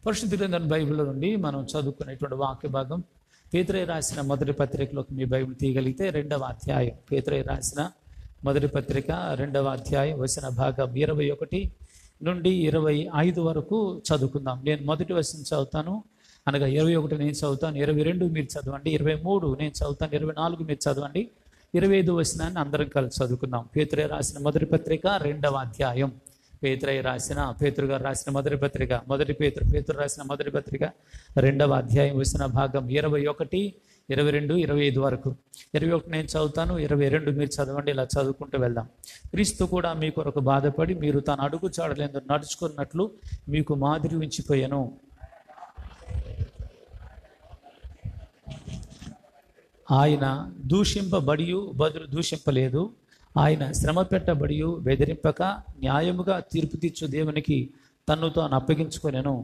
పరిశుద్ధ గ్రంథం బైబిల్లో నుండి మనం చదువుకునేటువంటి వాక్య భాగం పేతురై రాసిన మొదటి పత్రికలోకి మీ బైబిల్ తీయగలిగితే రెండవ అధ్యాయం పేతురై రాసిన మొదటి పత్రిక రెండవ అధ్యాయం వచ్చిన భాగం ఇరవై ఒకటి నుండి ఇరవై ఐదు వరకు చదువుకుందాం నేను మొదటి వచనం చదువుతాను అనగా ఇరవై ఒకటి నేను చదువుతాను ఇరవై రెండు మీరు చదవండి ఇరవై మూడు నేను చదువుతాను ఇరవై నాలుగు మీరు చదవండి ఇరవై ఐదు వచనాన్ని అందరం కలిసి చదువుకుందాం పేతురై రాసిన మొదటి పత్రిక రెండవ అధ్యాయం పేతురై రాసిన పేతురు గారు రాసిన మొదటి పత్రిక మొదటి పేతురు పేతురు రాసిన మొదటి పత్రిక రెండవ అధ్యాయం వచ్చిన భాగం ఇరవై ఒకటి ఇరవై రెండు ఇరవై ఐదు వరకు ఇరవై ఒకటి నేను చదువుతాను ఇరవై రెండు మీరు చదవండి ఇలా చదువుకుంటూ వెళ్దాం క్రీస్తు కూడా మీ కొరకు బాధపడి మీరు తన అడుగు చాడలేందు నడుచుకున్నట్లు మీకు మాదిరి ఉంచిపోయాను ఆయన దూషింపబడి బదులు దూషింపలేదు ఆయన శ్రమ పెట్టబడి బెదిరింపక న్యాయముగా తీర్పు తీర్చు దేవునికి తన్ను తాను అప్పగించుకొనెను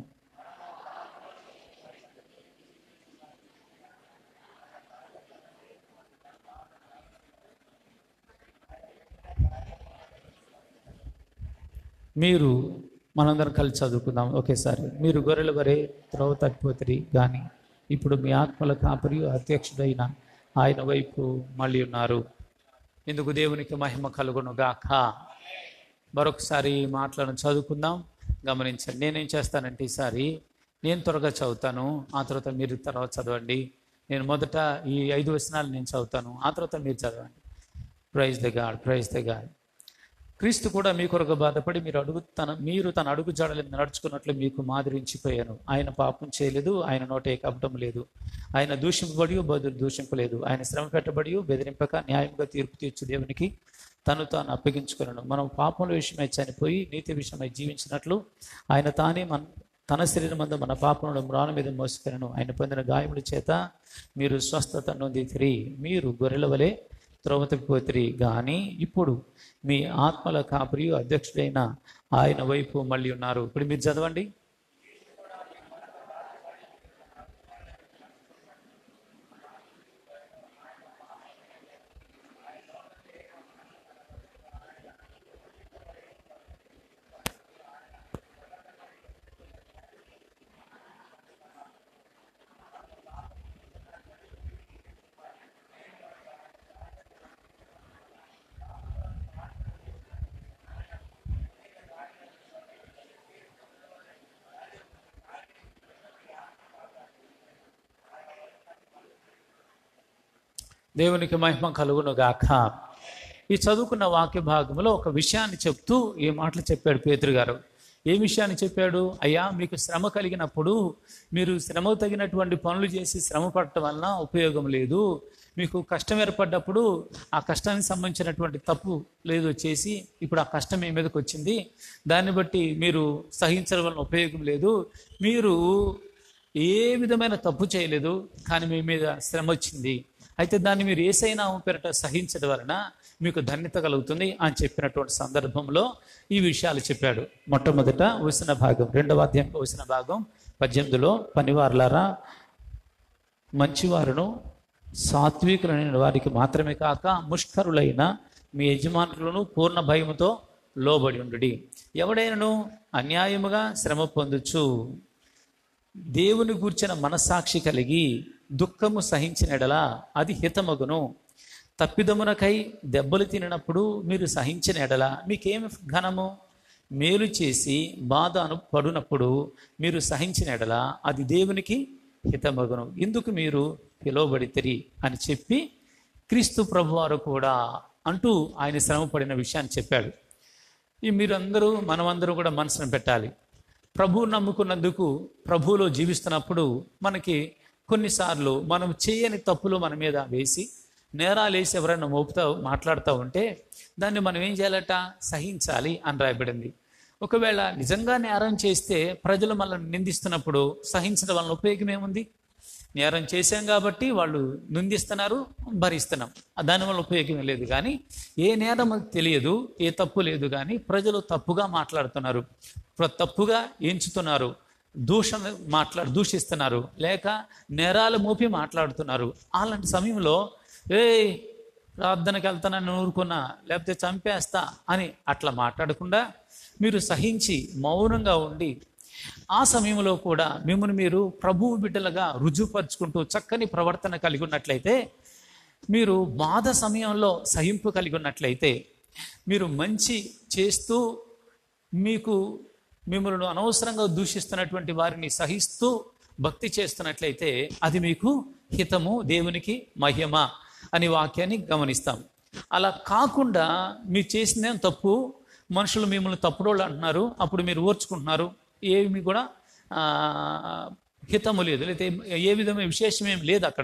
మీరు మనందరం కలిసి చదువుకుందాం ఒకేసారి మీరు గొర్రెల వరే త్రోవ తప్పిపోతుంది కానీ ఇప్పుడు మీ ఆత్మల కాపరి అధ్యక్షుడైన ఆయన వైపు మళ్ళీ ఉన్నారు ఇందుకు దేవునికి మహిమ కలుగును గాక మరొకసారి ఈ మాటలను చదువుకుందాం గమనించండి నేనేం చేస్తానంటే ఈసారి నేను త్వరగా చదువుతాను ఆ తర్వాత మీరు తర్వాత చదవండి నేను మొదట ఈ ఐదు వచనాలు నేను చదువుతాను ఆ తర్వాత మీరు చదవండి praise the God praise the God క్రీస్తు కూడా మీ కొరకు బాధపడి మీరు అడుగు తన మీరు తన అడుగు జాడలను నడుచుకున్నట్లు మీకు మాదిరించిపోయాను ఆయన పాపం చేయలేదు ఆయన నోట ఏ కపటం లేదు ఆయన దూషింపబడి బదులు దూషింపలేదు ఆయన శ్రమ పెట్టబడి బెదిరింపక న్యాయంగా తీర్పు తీర్చు దేవునికి తను తాను అప్పగించుకున్నాను మనం పాపముల విషయమై చనిపోయి నీతి విషయమై జీవించినట్లు ఆయన తానే మన తన శరీరం మందు మన పాపములను మ్రాణ మీద మోసుకున్నాను ఆయన పొందిన గాయముల చేత మీరు స్వస్థత నొందితిరి మీరు గొర్రెల వలె త్రోవ తప్పిపోతిరి కానీ ఇప్పుడు మీ ఆత్మల కాపరి అధ్యక్షుడైన ఆయన వైపు మళ్ళీ ఉన్నారు ఇప్పుడు మీరు చదవండి దేవునికి మహిమ కలుగును గాక ఈ చదువుకున్న వాక్య భాగంలో ఒక విషయాన్ని చెప్తూ ఈ మాటలు చెప్పాడు పేతురు గారు ఏ విషయాన్ని చెప్పాడు అయ్యా మీకు శ్రమ కలిగినప్పుడు మీరు శ్రమ తగినటువంటి పనులు చేసి శ్రమ పడటం వలన ఉపయోగం లేదు మీకు కష్టం ఏర్పడ్డప్పుడు ఆ కష్టానికి సంబంధించినటువంటి తప్పు లేదు చేసి ఇప్పుడు ఆ కష్టం మీ మీదకి వచ్చింది దాన్ని బట్టి మీరు సహించడం వలన ఉపయోగం లేదు మీరు ఏ విధమైన తప్పు చేయలేదు కానీ మీ మీద శ్రమ వచ్చింది అయితే దాన్ని మీరు ఏసైనా పేరట సహించడం వలన మీకు ధన్యత కలుగుతుంది అని చెప్పినటువంటి సందర్భంలో ఈ విషయాలు చెప్పాడు మొట్టమొదట వసిన భాగం రెండవ అధ్యాయంలో వసిన భాగం పద్దెనిమిదిలో పనివారులారా మంచివారును సాత్వికులైన వారికి మాత్రమే కాక ముష్కరులైన మీ యజమానులను పూర్ణ భయముతో లోబడి ఉండుడి ఎవడైనను అన్యాయముగా శ్రమ పొందుచు దేవుని గూర్చిన మనస్సాక్షి కలిగి దుఃఖము సహించిన ఎడల అది హితమగును తప్పిదమునకై దెబ్బలు తినప్పుడు మీరు సహించిన ఎడల మీకేం ఘనము మేలు చేసి బాధ అను పడునప్పుడు మీరు సహించిన ఎడల అది దేవునికి హితమగును ఇందుకు మీరు పిలువబడితిరి అని చెప్పి క్రీస్తు ప్రభువారు కూడా అంటూ ఆయన శ్రమ పడిన విషయాన్ని చెప్పాడు ఈ మీరందరూ మనమందరూ కూడా మనసును పెట్టాలి ప్రభువు నమ్ముకున్నందుకు ప్రభువులో జీవిస్తున్నప్పుడు మనకి కొన్నిసార్లు మనం చేయని తప్పులు మన మీద వేసి నేరాలు వేసి ఎవరైనా మోపుతా మాట్లాడుతూ ఉంటే దాన్ని మనం ఏం చేయాలట సహించాలి అని రాయబడింది ఒకవేళ నిజంగా నేరం చేస్తే ప్రజలు మనల్ని నిందిస్తున్నప్పుడు సహించడం వలన ఉపయోగం ఏముంది నేరం చేశాం కాబట్టి వాళ్ళు నిందిస్తున్నారు భరిస్తున్నాం దానివల్ల ఉపయోగం లేదు కానీ ఏ నేరం తెలియదు ఏ తప్పు లేదు కానీ ప్రజలు తప్పుగా మాట్లాడుతున్నారు ప్ర- తప్పుగా ఎంచుతున్నారు దూషణ మాట్లాడు దూషిస్తున్నారు లేక నేరాలు మోపి మాట్లాడుతున్నారు అలాంటి సమయంలో ఏ ప్రార్థనకి వెళ్తానని ఊరుకున్నా లేకపోతే చంపేస్తా అని అట్లా మాట్లాడకుండా మీరు సహించి మౌనంగా ఉండి ఆ సమయంలో కూడా మిమ్మల్ని మీరు ప్రభువు బిడ్డలుగా రుజువుపరుచుకుంటూ చక్కని ప్రవర్తన కలిగి ఉన్నట్లయితే మీరు బాధ సమయంలో సహింపు కలిగి ఉన్నట్లయితే మీరు మంచి చేస్తూ మీకు మిమ్మల్ని అనవసరంగా దూషిస్తున్నటువంటి వారిని సహిస్తూ భక్తి చేస్తున్నట్లయితే అది మీకు హితము దేవునికి మహిమ అనే వాక్యాన్ని గమనిస్తాం అలా కాకుండా మీరు చేసిన తప్పు మనుషులు మిమ్మల్ని తప్పుడోళ్ళు అంటున్నారు అప్పుడు మీరు ఓర్చుకుంటున్నారు ఏమి కూడా ఆ, హితము లేదు లేకపోతే ఏ విధమైన విశేషం ఏం లేదు అక్కడ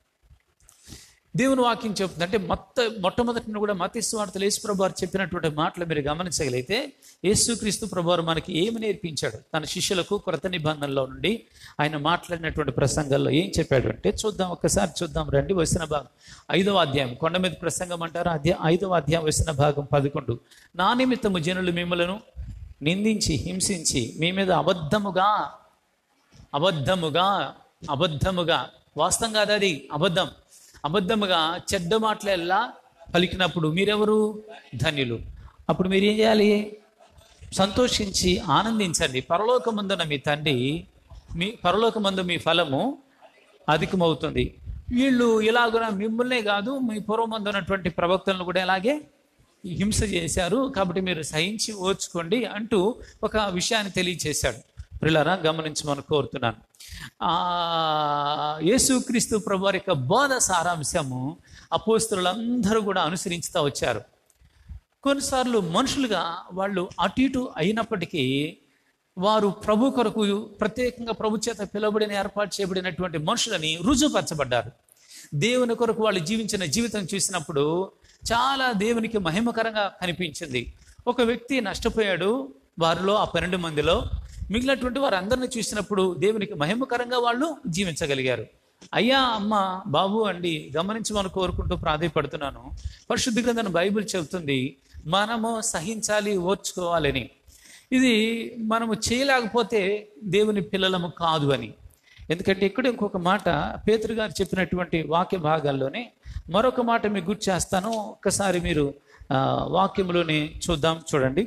దేవుని వాక్యం చెప్తుంది అంటే మొత్త మొట్టమొదటిని కూడా మత స్వార్థలు యేసు ప్రభు వారు చెప్పినటువంటి మాటలు మీరు గమనించగలిగితే యేసుక్రీస్తు ప్రభు వారు మనకి ఏమి నేర్పించాడు తన శిష్యులకు కొరత నిబంధనలో నుండి ఆయన మాట్లాడినటువంటి ప్రసంగాల్లో ఏం చెప్పాడు అంటే చూద్దాం ఒక్కసారి చూద్దాం రండి వచ్చిన భాగం ఐదవ అధ్యాయం కొండ మీద ప్రసంగం అంటారు అధ్యాయం ఐదవ అధ్యాయం వచ్చిన భాగం పదకొండు నా నిమిత్తము జనులు మిమ్మలను నిందించి హింసించి మీ మీద అబద్ధముగా అబద్ధముగా అబద్ధముగా వాస్తవం కాదు అది అబద్ధం అబద్ధముగా చెడ్డ మాటలెల్లా పలికినప్పుడు మీరెవరు ధన్యులు అప్పుడు మీరు ఏం చేయాలి సంతోషించి ఆనందించండి పరలోకమందున మీ తండ్రి మీ పరలోకమందు మీ ఫలము అధికమవుతుంది వీళ్ళు ఇలాగున మిమ్మల్నే కాదు మీ పూర్వమందు ఉన్నటువంటి ప్రవక్తలను కూడా ఇలాగే హింస చేశారు కాబట్టి మీరు సహించి ఓర్చుకోండి అంటూ ఒక విషయాన్ని తెలియచేశాడు ప్రిలరా గమనించమని కోరుతున్నాను ఆ యేసుక్రీస్తు ప్రభు వారి యొక్క బోధ సారాంశము అపోస్తులందరూ కూడా అనుసరించుతూ వచ్చారు కొన్నిసార్లు మనుషులుగా వాళ్ళు అటు ఇటు అయినప్పటికీ వారు ప్రభు కొరకు ప్రత్యేకంగా ప్రభు చేత పిలువబడిన ఏర్పాటు చేయబడినటువంటి మనుషులని రుజువుపరచబడ్డారు దేవుని కొరకు వాళ్ళు జీవించిన జీవితం చూసినప్పుడు చాలా దేవునికి మహిమకరంగా కనిపించింది ఒక వ్యక్తి నష్టపోయాడు వారిలో ఆ పన్నెండు మందిలో మిగిలినటువంటి వారందరిని చూసినప్పుడు దేవునికి మహిమకరంగా వాళ్ళు జీవించగలిగారు అయ్యా అమ్మ బాబు అండి గమనించమని కోరుకుంటూ ప్రాధాయపడుతున్నాను పరిశుద్ధ గ్రంథం బైబిల్ చెబుతుంది మనము సహించాలి ఓర్చుకోవాలని ఇది మనము చేయలేకపోతే దేవుని పిల్లలము కాదు అని ఎందుకంటే ఇక్కడ ఇంకొక మాట పేతురు గారు చెప్పినటువంటి వాక్య భాగాల్లోనే మరొక మాట మీకు గుర్తు చేస్తాను ఒక్కసారి మీరు ఆ, వాక్యంలోనే చూద్దాం చూడండి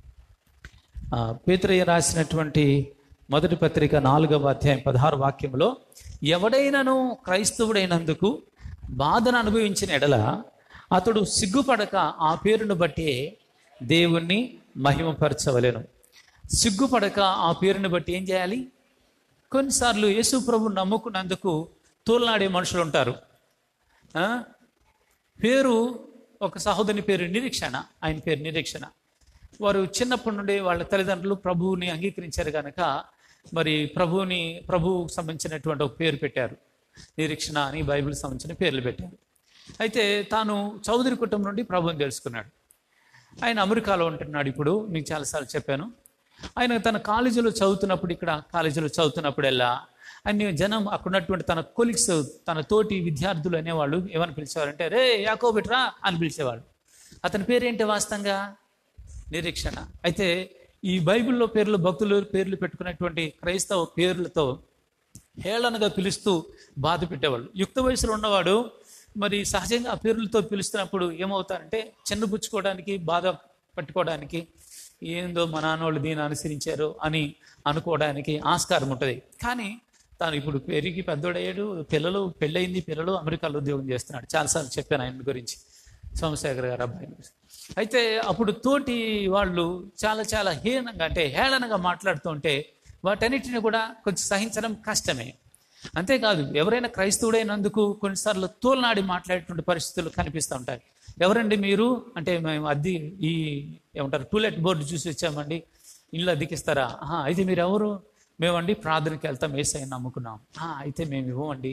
ఆ, పేతురయ్య రాసినటువంటి మొదటి పత్రిక నాలుగవ అధ్యాయం పదహారు వాక్యంలో ఎవడైనను క్రైస్తవుడైనందుకు బాధను అనుభవించిన ఎడల అతడు సిగ్గుపడక ఆ పేరును బట్టి దేవుణ్ణి మహిమపరచవలెను సిగ్గుపడక ఆ పేరుని బట్టి ఏం చేయాలి కొన్నిసార్లు యేసు ప్రభు నమ్ముకున్నందుకు తోలనాడే మనుషులు ఉంటారు ఆ? పేరు ఒక సహోదరుని పేరు నిరీక్షణ ఆయన పేరు నిరీక్షణ వారు చిన్నప్పటి నుండి వాళ్ళ తల్లిదండ్రులు ప్రభువుని అంగీకరించారు కనుక మరి ప్రభువుని ప్రభువుకు సంబంధించినటువంటి ఒక పేరు పెట్టారు నిరీక్షణ అని బైబిల్కి సంబంధించిన పేర్లు పెట్టారు అయితే తాను చౌదరి కుటుంబం నుండి ప్రభువుని తెలుసుకున్నాడు ఆయన అమెరికాలో ఉంటున్నాడు ఇప్పుడు మీకు చాలాసార్లు చెప్పాను ఆయన తన కాలేజీలో చదువుతున్నప్పుడు ఇక్కడ కాలేజీలో చదువుతున్నప్పుడల్లా అన్ని జనం అక్కడ ఉన్నటువంటి తన కొలిక్స్ తన తోటి విద్యార్థులు అనేవాళ్ళు ఏమని పిలిచేవారంటే రే యాకో బిట్రా అని పిలిచేవాడు అతని పేరేంటి వాస్తవంగా నిరీక్షణ అయితే ఈ బైబిల్లో పేర్లు భక్తులు పేర్లు పెట్టుకున్నటువంటి క్రైస్తవ పేర్లతో హేళనగా పిలుస్తూ బాధ పెట్టేవాళ్ళు యుక్త వయసులో ఉన్నవాడు మరి సహజంగా ఆ పేర్లతో పిలుస్తున్నప్పుడు ఏమవుతారంటే చిన్నపుచ్చుకోవడానికి బాధ పట్టుకోవడానికి ఏందో మా నాన్నోళ్ళు దీన్ని అనుసరించారు అని అనుకోవడానికి ఆస్కారం ఉంటుంది కానీ తాను ఇప్పుడు పెరిగి పెద్దోడయ్యాడు పిల్లలు పెళ్ళయింది పిల్లలు అమెరికాలో ఉద్యోగం చేస్తున్నాడు చాలాసార్లు చెప్పాను ఆయన గురించి సోమశేఖర్ గారు అబ్బాయి గురించి. అయితే అప్పుడు తోటి వాళ్ళు చాలా చాలా హీనంగా అంటే హేళనగా మాట్లాడుతుంటే వాటన్నిటిని కూడా కొంచెం సహించడం కష్టమే అంతేకాదు ఎవరైనా క్రైస్తవుడైనందుకు కొన్నిసార్లు తోలనాడి మాట్లాడేటువంటి పరిస్థితులు కనిపిస్తూ ఉంటాయి ఎవరండి మీరు అంటే మేము అద్దె ఈ ఏమంటారు టూలెట్ బోర్డు చూసి వచ్చామండి ఇల్లు అద్దెకిస్తారా ఆహా, అయితే మీరు ఎవరు మేమండి ప్రార్థనకి వెళ్తాం ఏసైని నమ్ముకున్నాం "ఆ, అయితే మేము ఇవ్వమండి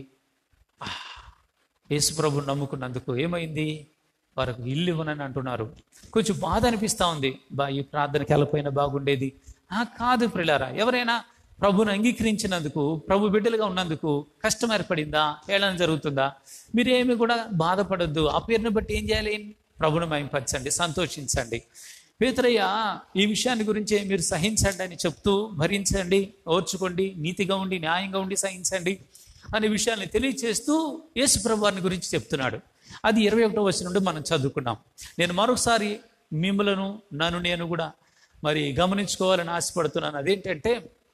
యేసుప్రభు నమ్ముకున్నందుకు ఏమైంది వారికి ఇల్లు ఇవ్వనని అంటున్నారు కొంచెం బాధ అనిపిస్తూ ఉంది బా ఈ ప్రార్థనకి వెళ్ళపోయినా బాగుండేది ఆ కాదు ప్రిలారా ఎవరైనా ప్రభుని అంగీకరించినందుకు ప్రభు బిడ్డలుగా ఉన్నందుకు కష్టం ఏర్పడిందా ఏళన జరుగుతుందా మీరు ఏమి కూడా బాధపడద్దు ఆ పేరుని బట్టి ఏం చేయాలి ప్రభుని మయంపరచండి సంతోషించండి పేతరయ్య ఈ విషయాన్ని గురించి మీరు సహించండి అని చెప్తూ భరించండి ఓర్చుకోండి నీతిగా ఉండి న్యాయంగా ఉండి సహించండి అనే విషయాన్ని తెలియచేస్తూ యేసు ప్రభువారిని గురించి చెప్తున్నాడు అది ఇరవై ఒకటో వచ్చిన నుండి మనం చదువుకున్నాం నేను మరొకసారి మిమ్మలను నన్ను నేను కూడా మరి గమనించుకోవాలని ఆశపడుతున్నాను అదేంటంటే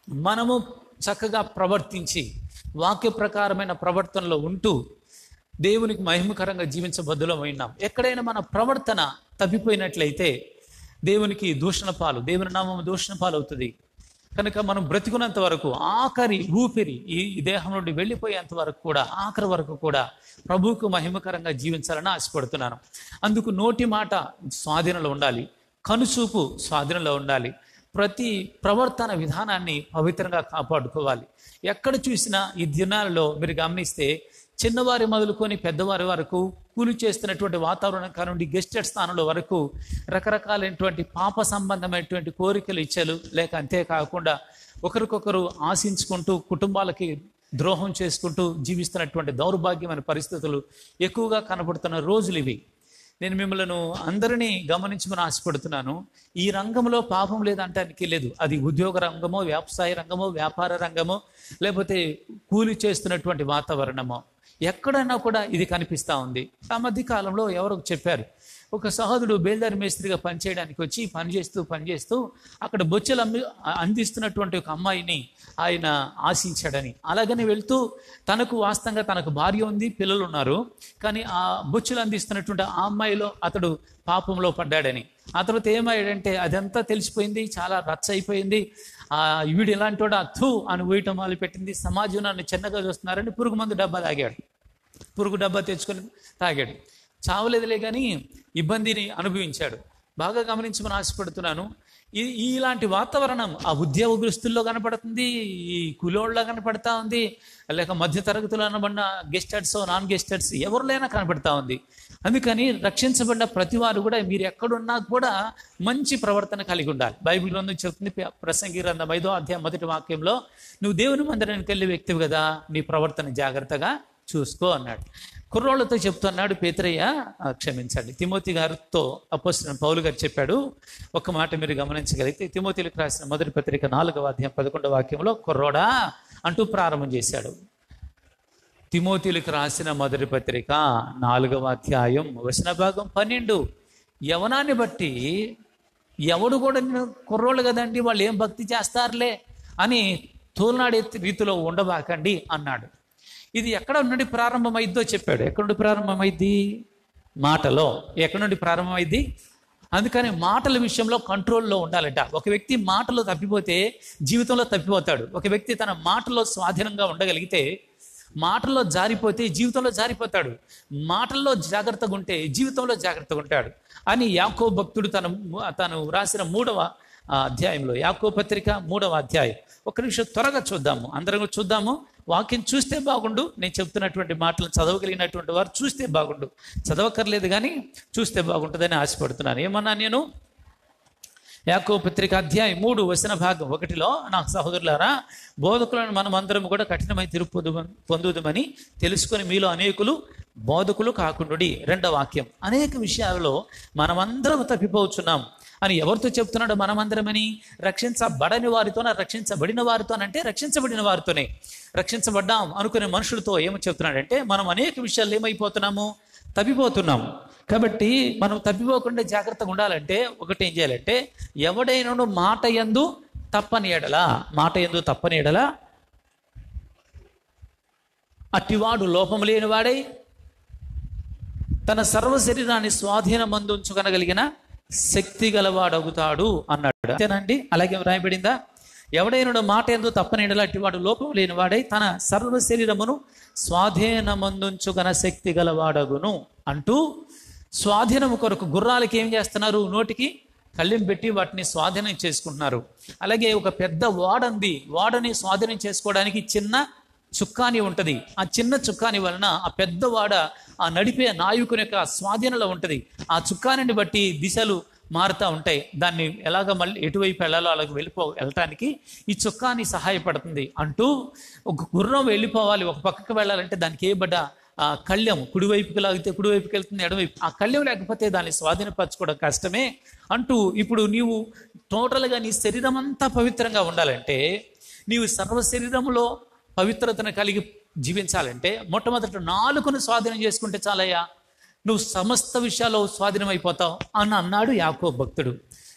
మనము చక్కగా ప్రవర్తించి వాక్య ప్రకారమైన ప్రవర్తనలో ఉంటూ దేవునికి మహిమకరంగా జీవించబద్దులం ఉన్నాం ఎక్కడైనా మన ప్రవర్తన తప్పిపోయినట్లయితే దేవునికి దూషణ పాలు దేవుని నామం దూషణ పాలు అవుతుంది కనుక మనం బ్రతికున్నంత వరకు ఆఖరి ఊపిరి ఈ ఈ దేహం నుండి వెళ్ళిపోయేంత వరకు కూడా ఆఖరి వరకు కూడా ప్రభువుకు మహిమకరంగా జీవించాలని ఆశపడుతున్నాను అందుకు నోటి మాట స్వాధీనంలో ఉండాలి కనుచూపు స్వాధీనంలో ఉండాలి ప్రతి ప్రవర్తన విధానాన్ని పవిత్రంగా కాపాడుకోవాలి ఎక్కడ చూసినా ఈ దినాలలో మీరు గమనిస్తే చిన్నవారి మొదలుకొని పెద్దవారి వరకు కూలి చేస్తున్నటువంటి వాతావరణం కానుండి గెస్టెడ్ స్థానంలో వరకు రకరకాలైనటువంటి పాప సంబంధమైనటువంటి కోరికలు ఇచ్చలు లేక అంతేకాకుండా ఒకరికొకరు ఆశించుకుంటూ కుటుంబాలకి ద్రోహం చేసుకుంటూ జీవిస్తున్నటువంటి దౌర్భాగ్యమైన పరిస్థితులు ఎక్కువగా కనబడుతున్న రోజులు ఇవి నేను మిమ్మల్ని అందరినీ గమనించమని ఆశపడుతున్నాను ఈ రంగంలో పాపం లేదంటానికి లేదు అది ఉద్యోగ రంగమో వ్యవసాయ రంగమో వ్యాపార రంగమో లేకపోతే కూలి చేస్తున్నటువంటి వాతావరణమో ఎక్కడైనా కూడా ఇది కనిపిస్తూ ఉంది ఆ మధ్య కాలంలో ఎవరో చెప్పారు ఒక సహోదరుడు బేల్దారి మేస్త్రిగా పనిచేయడానికి వచ్చి పనిచేస్తూ పనిచేస్తూ అక్కడ బొచ్చెలు అమ్మి అందిస్తున్నటువంటి ఒక అమ్మాయిని ఆయన ఆశించాడని అలాగని వెళ్తూ తనకు వాస్తవంగా తనకు భార్య ఉంది పిల్లలు ఉన్నారు కానీ ఆ బొచ్చెలు అందిస్తున్నటువంటి ఆ అమ్మాయిలో అతడు పాపంలో పడ్డాడని ఆ తర్వాత ఏమయ్యాడంటే అదంతా తెలిసిపోయింది చాలా రచ్చ అయిపోయింది ఆ వీడు ఇలాంటి వాడు అథు అని ఊయటం మొదలు పెట్టింది సమాజం నన్ను చిన్నగా చూస్తున్నారని పురుగు మందు డబ్బా తాగాడు పురుగు డబ్బా తెచ్చుకొని తాగాడు చావలేదులే కానీ ఇబ్బందిని అనుభవించాడు బాగా గమనించమని ఆశపడుతున్నాను ఈ ఇలాంటి వాతావరణం ఆ ఉద్యోగస్తుల్లో కనపడుతుంది ఈ కులోళ్ళ కనపడతా ఉంది లేక మధ్య తరగతిలో అనబడిన గెస్టర్స్ నాన్ గెస్టర్స్ ఎవరిలైనా కనపడతా ఉంది అందుకని రక్షించబడిన ప్రతి వారు కూడా మీరు ఎక్కడున్నా కూడా మంచి ప్రవర్తన కలిగి ఉండాలి బైబిల్ గ్రంథం చెప్తుంది ప్ర- ప్రసంగి గ్రంథం ఐదో అధ్యాయం మొదటి వాక్యంలో నువ్వు దేవుని మందిరానికి వెళ్ళే వ్యక్తివి కదా నీ ప్రవర్తన జాగ్రత్తగా చూసుకో అన్నాడు కుర్రోళ్ళతో చెప్తున్నాడు పేతరయ్య ఆ, క్షమించండి తిమోతి గారితో అపోసిన పౌలు గారు చెప్పాడు ఒక మాట మీరు గమనించగలిగితే తిమోతిలకు రాసిన మొదటి పత్రిక నాలుగవ అధ్యాయం పదకొండవ వాక్యంలో కుర్రోడా అంటూ ప్రారంభం చేశాడు తిమోతిలకు రాసిన మొదటి పత్రిక నాలుగవ అధ్యాయం వచన భాగం పన్నెండు యవనాన్ని బట్టి ఎవడు కూడా నిన్ను కుర్రోళ్ళు కదండి వాళ్ళు ఏం భక్తి చేస్తారులే అని తోలనాడే రీతిలో ఉండబాకండి అన్నాడు ఇది ఎక్కడ నుండి ప్రారంభమైద్దో చెప్పాడు ఎక్కడ నుండి ప్రారంభమైద్ది మాటలో ఎక్కడ నుండి ప్రారంభమైద్ది అందుకని మాటల విషయంలో కంట్రోల్లో ఉండాలట ఒక వ్యక్తి మాటలో తప్పిపోతే జీవితంలో తప్పిపోతాడు ఒక వ్యక్తి తన మాటలో స్వాధీనంగా ఉండగలిగితే మాటల్లో జారిపోతే జీవితంలో జారిపోతాడు మాటల్లో జాగ్రత్తగా ఉంటే జీవితంలో జాగ్రత్తగా ఉంటాడు అని యాకో భక్తుడు తన తను రాసిన మూడవ ఆ, అధ్యాయంలో యాకో పత్రిక మూడవ అధ్యాయం ఒక నిమిషం త్వరగా చూద్దాము అందరం కూడా చూద్దాము వాక్యం చూస్తే బాగుండు నేను చెప్తున్నటువంటి మాటలు చదవగలిగినటువంటి వారు చూస్తే బాగుండు చదవక్కర్లేదు కానీ చూస్తే బాగుంటుందని ఆశపడుతున్నాను ఏమన్నా నేను యాకో పత్రిక అధ్యాయం మూడు వచన భాగం ఒకటిలో నా సహోదరులారా బోధకులను మనం అందరం కూడా కఠినమై తిరుపు పొందుదమని తెలుసుకొని మీలో అనేకులు బోధకులు కాకుండుడి రెండవ వాక్యం అనేక విషయాలలో మనమందరం తప్పిపోతున్నాం అని ఎవరితో చెప్తున్నాడు మనమందరమని రక్షించబడని వారితోన రక్షించబడిన వారితోనంటే రక్షించబడిన వారితోనే రక్షించబడ్డాం అనుకునే మనుషులతో ఏమో చెప్తున్నాడంటే మనం అనేక విషయాలు ఏమైపోతున్నాము తప్పిపోతున్నాము కాబట్టి మనం తప్పిపోకుండా జాగ్రత్తగా ఉండాలంటే ఒకటి ఏం చేయాలంటే ఎవడైనా మాట ఎందు తప్పని ఎడలా మాట ఎందు తప్పని ఎడలా అట్టివాడు లోపం లేనివాడై తన సర్వ శరీరాన్ని స్వాధీనం ఉంచుకొనగలిగిన శక్తి గలవాడవుతాడు అన్నాడు అంతేనండి అలాగే వ్రాయబడిందా ఎవడైనా మాట ఎందు తప్పని అట్టి వాడు లోపం లేనివాడై తన సర్వ శరీరమును స్వాధీనమందుంచుగన శక్తి గలవాడగును అంటూ స్వాధీనము కొరకు గుర్రాలకి ఏం చేస్తున్నారు నోటికి కళ్ళెం పెట్టి వాటిని స్వాధీనం చేసుకుంటున్నారు అలాగే ఒక పెద్ద వాడంది వాడని స్వాధీనం చేసుకోవడానికి చిన్న చుక్కాని ఉంటది ఆ చిన్న చుక్కాని వలన ఆ పెద్ద వాడ ఆ నడిపే నాయకుని యొక్క స్వాధీనంలో ఉంటది ఆ చుక్కానిని బట్టి దిశలు మారుతూ ఉంటాయి దాన్ని ఎలాగ మళ్ళీ ఎటువైపు వెళ్ళాలో అలాగ వెళ్ళిపో వెళ్ళటానికి ఈ చుక్కాని సహాయపడుతుంది అంటూ ఒక గుర్రం వెళ్ళిపోవాలి ఒక పక్కకు వెళ్ళాలంటే దానికి ఏ బడ్డ ఆ కళ్యం కుడివైపుకి లాగితే కుడివైపుకి వెళ్తుంది ఎడవైపు ఆ కళ్యం లేకపోతే దాన్ని స్వాధీనపరచుకోవడం కష్టమే అంటూ ఇప్పుడు నీవు టోటల్గా నీ శరీరం అంతా పవిత్రంగా ఉండాలంటే నీవు సర్వ శరీరంలో పవిత్రతను కలిగి జీవించాలంటే మొట్టమొదట నాలుకను స్వాధీనం చేసుకుంటే చాలయ్యా నువ్వు సమస్త విషయాల్లో స్వాధీనం అయిపోతావు అని అన్నాడు యాకో భక్తుడు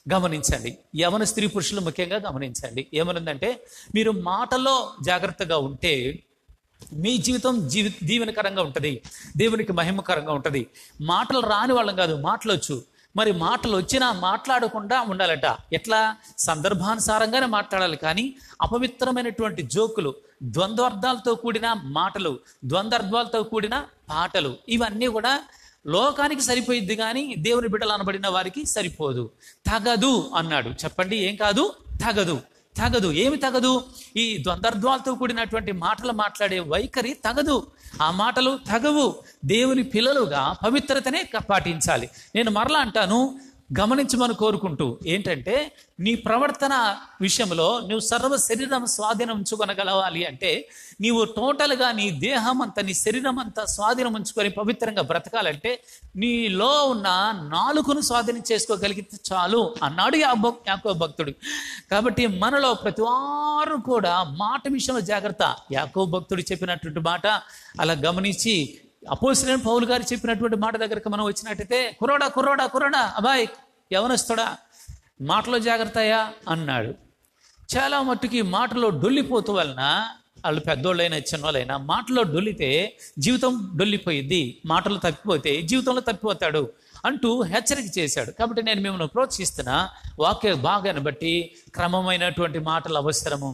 గమనించండి యవన స్త్రీ పురుషులు ముఖ్యంగా గమనించండి ఏమనుందంటే మీరు మాటలో జాగ్రత్తగా ఉంటే మీ జీవితం జీవి దీవెనకరంగా ఉంటుంది దేవునికి మహిమకరంగా ఉంటుంది మాటలు రాని వాళ్ళం కాదు మాటలు వచ్చు మరి మాటలు వచ్చినా మాట్లాడకుండా ఉండాలట ఎట్లా సందర్భానుసారంగానే మాట్లాడాలి కానీ అపవిత్రమైనటువంటి జోకులు ద్వంద్వార్థాలతో కూడిన మాటలు ద్వంద్వార్థాలతో కూడిన పాటలు ఇవన్నీ కూడా లోకానికి సరిపోయిద్ది కానీ దేవుని బిడ్డలు అనబడిన వారికి సరిపోదు తగదు అన్నాడు చెప్పండి ఏం కాదు తగదు తగదు ఏమి తగదు ఈ ద్వంద్వార్థాలతో కూడినటువంటి మాటలు మాట్లాడే వైఖరి తగదు ఆ మాటలు తగవు దేవుని పిల్లలుగా పవిత్రతనే క- పాటించాలి నేను మరలా అంటాను గమనించమని కోరుకుంటూ ఏంటంటే నీ ప్రవర్తన విషయంలో నువ్వు సర్వ శరీరం స్వాధీనం ఉంచుకొనగలవాలి అంటే నీవు టోటల్గా నీ దేహం అంతా నీ శరీరం అంతా స్వాధీనం ఉంచుకొని పవిత్రంగా బ్రతకాలంటే నీలో ఉన్న నాలుకను స్వాధీనం చేసుకోగలిగితే చాలు అన్నాడు యాబో యాకో భక్తుడు కాబట్టి మనలో ప్రతి వారు కూడా మాట విషయంలో జాగ్రత్త యాకో భక్తుడు చెప్పినటువంటి మాట అలా గమనించి అపోసిన పౌలు గారు చెప్పినటువంటి మాట దగ్గరకు మనం వచ్చినట్టయితే కుర్రోడా కుర్రోడా కుర్రోడా అబ్బాయి యవనస్తుడా మాటలో జాగ్రత్తయా అన్నాడు చాలా మట్టుకి మాటలో డొల్లిపోతూ వలన వాళ్ళు పెద్దోళ్ళైనా చిన్నోళ్ళైనా మాటలో డొల్లితే జీవితం డొల్లిపోయింది మాటలు తప్పిపోతే జీవితంలో తప్పిపోతాడు అంటూ హెచ్చరిక చేశాడు కాబట్టి నేను మిమ్మల్ని ప్రోత్సహిస్తున్న వాక్య భాగాన్ని బట్టి క్రమమైనటువంటి మాటలు అవసరము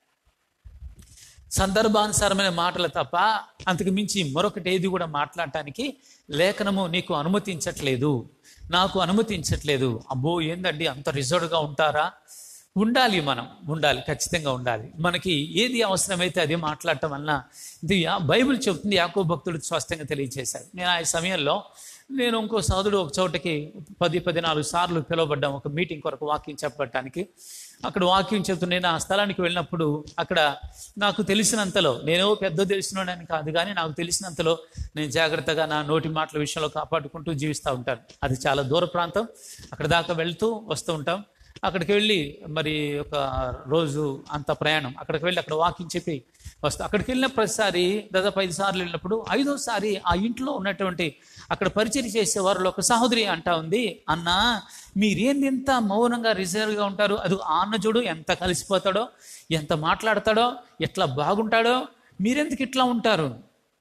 సందర్భానుసారమైన మాటలు తప్ప అంతకు మించి మరొకటి ఏది కూడా మాట్లాడటానికి లేఖనము నీకు అనుమతించట్లేదు నాకు అనుమతించట్లేదు అబ్బో ఏందండి అంత రిజర్వ్గా ఉంటారా ఉండాలి మనం ఉండాలి ఖచ్చితంగా ఉండాలి మనకి ఏది అవసరమైతే అది మాట్లాడటం వలన ఇది యా- బైబిల్ చెబుతుంది యాకో భక్తుడు స్పష్టంగా తెలియజేశాడు నేను ఆ సమయంలో నేను ఇంకో సోదరుడు ఒక చోటకి పది పదినాలుగు సార్లు పిలువబడ్డాం ఒక మీటింగ్ కొరకు వాకింగ్ చెప్పడానికి అక్కడ వాక్యం చెప్తూ నేను ఆ స్థలానికి వెళ్ళినప్పుడు అక్కడ నాకు తెలిసినంతలో నేను పెద్ద తెలిసినోడని కాదు కానీ నాకు తెలిసినంతలో నేను జాగ్రత్తగా నా నోటి మాటల విషయంలో కాపాడుకుంటూ జీవిస్తూ ఉంటాను అది చాలా దూర ప్రాంతం అక్కడ దాకా వెళ్తూ వస్తూ ఉంటాం అక్కడికి వెళ్ళి మరి ఒక రోజు అంత ప్రయాణం అక్కడికి వెళ్ళి అక్కడ వాకింగ్ చెప్పి వస్తా అక్కడికి వెళ్ళిన ప్రతిసారి దాదాపు ఐదు సార్లు వెళ్ళినప్పుడు ఐదోసారి ఆ ఇంట్లో ఉన్నటువంటి అక్కడ పరిచయం చేసే వారిలో ఒక సహోదరి అంటా ఉంది అన్న మీరేంది ఎంత మౌనంగా రిజర్వ్గా ఉంటారు అది ఆ అన్న చూడు ఎంత కలిసిపోతాడో ఎంత మాట్లాడతాడో ఎట్లా బాగుంటాడో మీరెందుకు ఇట్లా ఉంటారు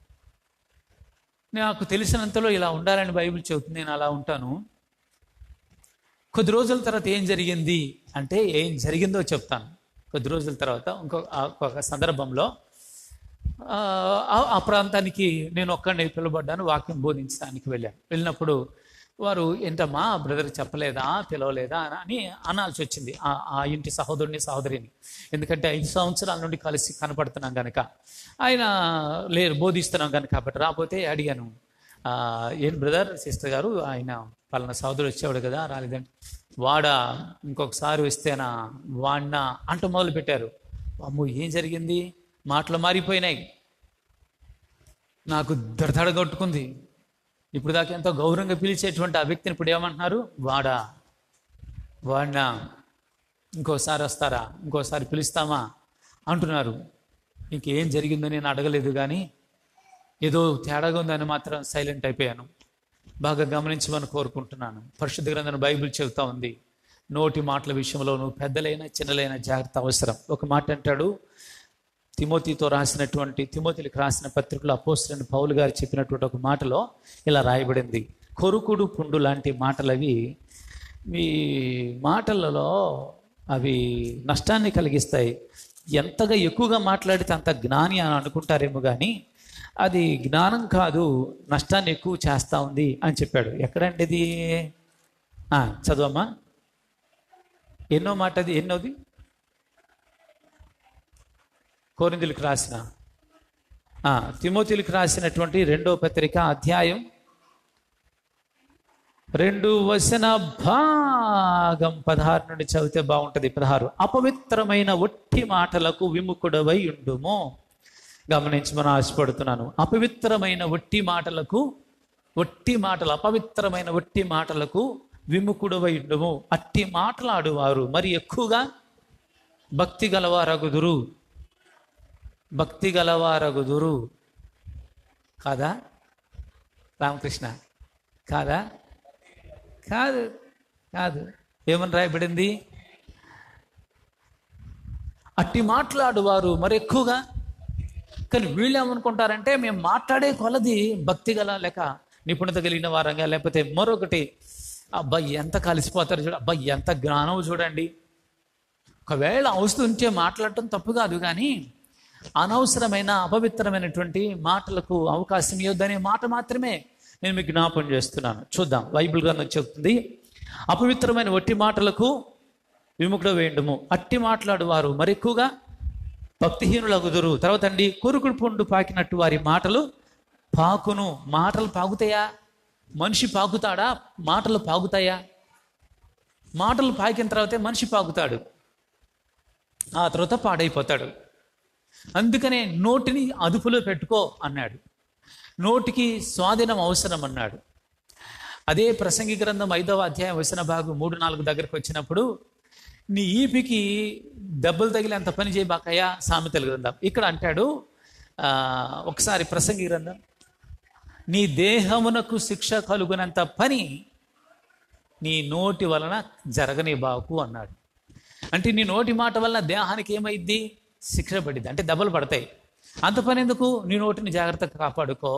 నాకు తెలిసినంతలో ఇలా ఉండాలని బైబిల్ చెబుతుంది నేను అలా ఉంటాను కొద్ది రోజుల తర్వాత ఏం జరిగింది అంటే ఏం జరిగిందో చెప్తాను కొద్ది రోజుల తర్వాత ఇంకో ఆ- ఒక సందర్భంలో ఆ, ఆ- ఆ ప్రాంతానికి నేను ఒక్కడిని పిలువబడ్డాను వాక్యం బోధించడానికి వెళ్ళాను వెళ్ళినప్పుడు వారు ఏంటమ్మా బ్రదర్ చెప్పలేదా పిలవలేదా అని అనాల్సి వచ్చింది ఆ ఆ ఇంటి సహోదరుని సహోదరిని ఎందుకంటే ఐదు సంవత్సరాల నుండి కలిసి కనపడుతున్నాం కనుక ఆయన లేరు బోధిస్తున్నాం కనుక కాబట్టి రాకపోతే అడిగాను ఆ, ఏం బ్రదర్ సిస్టర్ గారు ఆయన పలానా సహోదరుడు వచ్చేవాడు కదా రాలేదంటే వాడా ఇంకొకసారి వస్తేనా వాడినా అంటూ మొదలు పెట్టారు అమ్మో ఏం జరిగింది మాటలు మారిపోయినాయి నాకు దడదడ కొట్టుకుంది ఇప్పుడు దాకా ఎంతో గౌరవంగా పిలిచేటువంటి ఆ వ్యక్తిని ఇప్పుడు ఏమంటున్నారు వాడా వాడినా ఇంకోసారి వస్తారా ఇంకోసారి పిలుస్తామా అంటున్నారు ఇంకేం జరిగిందో నేను అడగలేదు కానీ ఏదో తేడాగా ఉందని మాత్రం సైలెంట్ అయిపోయాను బాగా గమనించమని కోరుకుంటున్నాను పరిశుద్ధ గ్రంథం బైబిల్ చెబుతా ఉంది నోటి మాటల విషయంలోనూ పెద్దలైన చిన్నలైన జాగ్రత్త అవసరం ఒక మాట అంటాడు తిమోతితో రాసినటువంటి తిమోతికి రాసిన పత్రికలో అపోస్తులైన పౌలు గారు చెప్పినటువంటి ఒక మాటలో ఇలా రాయబడింది కొరుకుడు పుండు లాంటి మాటలు అవి మీ మాటలలో అవి నష్టాన్ని కలిగిస్తాయి ఎంతగా ఎక్కువగా మాట్లాడితే అంత జ్ఞాని అని అనుకుంటారేమో కానీ అది జ్ఞానం కాదు నష్టాన్ని ఎక్కువ చేస్తా ఉంది అని చెప్పాడు ఎక్కడండి ఇది ఆ, చదవమ్మా ఎన్నో మాట అది ఎన్నోది కోరిందులకు రాసిన ఆ, తిమోతిలకు రాసినటువంటి రెండో పత్రిక అధ్యాయం రెండు వచన భాగం పదహారు నుండి చదివితే బాగుంటది పదహారు అపవిత్రమైన ఒట్టి మాటలకు విముఖుడవై ఉండుము గమనించి మనం ఆశపడుతున్నాను అపవిత్రమైన ఒట్టి మాటలకు ఒట్టి మాటలు అపవిత్రమైన ఒట్టి మాటలకు విముఖుడవై ఉండుము అట్టి మాటలాడువారు మరి ఎక్కువగా భక్తి గలవారగుదురు భక్తి గలవారగుదురు కాదా రామకృష్ణ కాదా కాదు కాదు ఏమని రాయబడింది అట్టి మాట్లాడువారు మరి ఎక్కువగా కానీ వీళ్ళు ఏమనుకుంటారంటే మేము మాట్లాడే కొలది భక్తి గల లేక నిపుణత కలిగిన వారంగా లేకపోతే మరొకటి అబ్బాయి ఎంత కలిసిపోతారు చూడ అబ్బాయి ఎంత జ్ఞానం చూడండి ఒకవేళ అవసరం ఉంటే మాట్లాడటం తప్పు కాదు కానీ అనవసరమైన అపవిత్రమైనటువంటి మాటలకు అవకాశం ఇవ్వద్దనే మాట మాత్రమే నేను మీకు జ్ఞాపం చేస్తున్నాను చూద్దాం బైబిల్ గ్రంథం చెప్తుంది అపవిత్రమైన ఒట్టి మాటలకు విముఖుడు వేయడము అట్టి మాట్లాడువారు మరి ఎక్కువగా భక్తిహీనులగుదురు తర్వాత అండి కొరుకుడు పండు పాకినట్టు వారి మాటలు పాకును మాటలు పాకుతాయా మనిషి పాకుతాడా మాటలు పాకుతాయా మాటలు పాకిన తర్వాతే మనిషి పాకుతాడు ఆ తర్వాత పాడైపోతాడు అందుకనే నోటిని అదుపులో పెట్టుకో అన్నాడు నోటికి స్వాధీనం అవసరం అన్నాడు అదే ప్రసంగి గ్రంథం ఐదవ అధ్యాయం వచన భాగం మూడు నాలుగు దగ్గరకు వచ్చినప్పుడు నీ ఈపికి దెబ్బలు తగిలేంత పని చేయబాకయ్యా సామెతల గ్రంథం ఇక్కడ అంటాడు ఆ, ఒకసారి ప్రసంగి గ్రంథం నీ దేహమునకు శిక్ష కలుగునంత పని నీ నోటి వలన జరగని బాకు అన్నాడు అంటే నీ నోటి మాట వలన దేహానికి ఏమైద్ది శిక్ష పడిద్ది అంటే దెబ్బలు పడతాయి అంత పని ఎందుకు నీ నోటిని జాగ్రత్తగా కాపాడుకో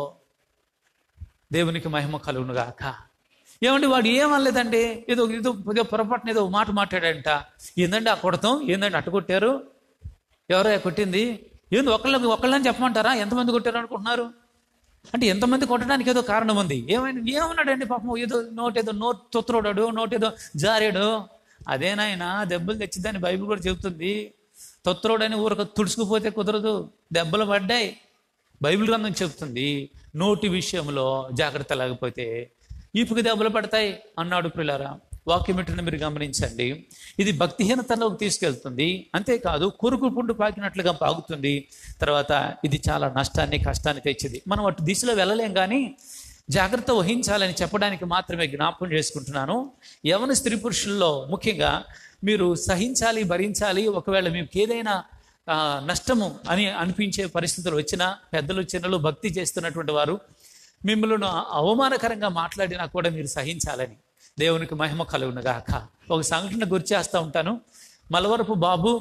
దేవునికి మహిమ కలుగును గాక ఏమండి వాడు ఏమనలేదండి ఏదో ఏదో ఏదో పొరపాటున ఏదో మాట మాట్లాడంట ఏందండి ఆ కొడతాం ఏందండి అట్టు కొట్టారు ఎవరో కొట్టింది ఏంది ఒకళ్ళకి ఒకళ్ళని చెప్పమంటారా ఎంతమంది కొట్టారు అనుకుంటున్నారు అంటే ఎంతమంది కొట్టడానికి ఏదో కారణం ఉంది ఏమైనా ఏమన్నాడండి పాపం ఏదో నోట్ ఏదో నోట్ తొత్తురోడాడు నోట్ ఏదో జారాడు అదేనాయన దెబ్బలు తెచ్చిద్దని బైబిల్ కూడా చెబుతుంది తొత్తురోడని ఊరకు తుడుచుకుపోతే కుదరదు దెబ్బలు పడ్డాయి బైబిల్ గ్రంథం చెబుతుంది నోటి విషయంలో జాగ్రత్త లేకపోతే ఈపుకి దెబ్బలు పడతాయి అన్నాడు పిల్లరా వాక్యం ఏంటని మీరు గమనించండి ఇది భక్తిహీనతలోకి తీసుకెళ్తుంది అంతేకాదు కొరుకు పుండు పాకినట్లుగా పాగుతుంది తర్వాత ఇది చాలా నష్టాన్ని కష్టాన్ని తెచ్చింది మనం అటు దిశలో వెళ్ళలేం కానీ జాగ్రత్త వహించాలని చెప్పడానికి మాత్రమే జ్ఞాపకం చేసుకుంటున్నాను యవన స్త్రీ పురుషుల్లో ముఖ్యంగా మీరు సహించాలి భరించాలి ఒకవేళ మీకు ఏదైనా ఆ, నష్టము అని అనిపించే పరిస్థితులు వచ్చినా పెద్దలు చిన్నలు భక్తి చేస్తున్నటువంటి వారు మిమ్మల్ని అవమానకరంగా మాట్లాడినా కూడా మీరు సహించాలని దేవునికి మహిమ కలుగునుగాక ఒక సంఘటన గుర్తు చేస్తూ ఉంటాను మలవరపు బాబు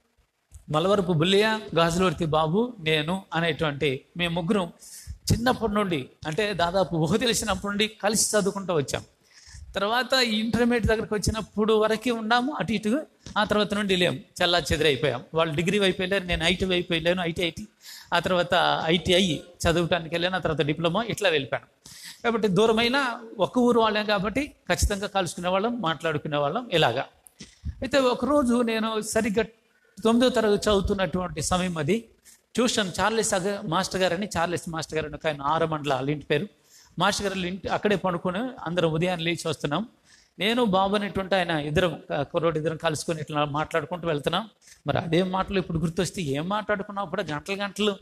మలవరపు బుల్లియ గాజులవర్తి బాబు నేను అనేటువంటి మేము ముగ్గురం చిన్నప్పటి నుండి అంటే దాదాపు ఊహ తెలిసినప్పటి నుండి కలిసి చదువుకుంటూ వచ్చాం తర్వాత ఈ ఇంటర్మీడియట్ దగ్గరికి వచ్చినప్పుడు వరకే ఉన్నాము అటు ఇటు ఆ తర్వాత నుండి లేం చల్లా చెదిరైపోయాం వాళ్ళు డిగ్రీ వైపు వెళ్ళారు నేను ఐటీ వైపు వెళ్ళాను ఐటీ ఐటీ ఆ తర్వాత ఐటీఐ చదవటానికి వెళ్ళాను ఆ తర్వాత డిప్లొమా ఇట్లా వెళ్ళిపోయాను కాబట్టి దూరమైన ఒక ఊరు వాళ్ళం కాబట్టి ఖచ్చితంగా కలుసుకునే వాళ్ళం మాట్లాడుకునే వాళ్ళం ఇలాగా అయితే ఒకరోజు నేను సరిగ్గా తొమ్మిదో తరగతి చదువుతున్నటువంటి సమయం అది ట్యూషన్ చార్లెస్ అగ మాస్టర్ గారని చార్లెస్ మాస్టర్ గారు అని ఒక ఆయన ఆరమండల వాళ్ళ ఇంటి పేరు మాస్టర్ గారు వాళ్ళ ఇంటి అక్కడే పడుకొని అందరం ఉదయాన్నే లేచి వస్తున్నాం నేను బాబు అనేటువంటి ఆయన ఇద్దరం కుర్రోడు ఇద్దరం కలుసుకొని ఇట్లా మాట్లాడుకుంటూ వెళ్తున్నాం మరి అదేం మాటలు ఇప్పుడు గుర్తొస్తే ఏం మాట్లాడుకున్నాం అప్పుడు గంటలు గంటలు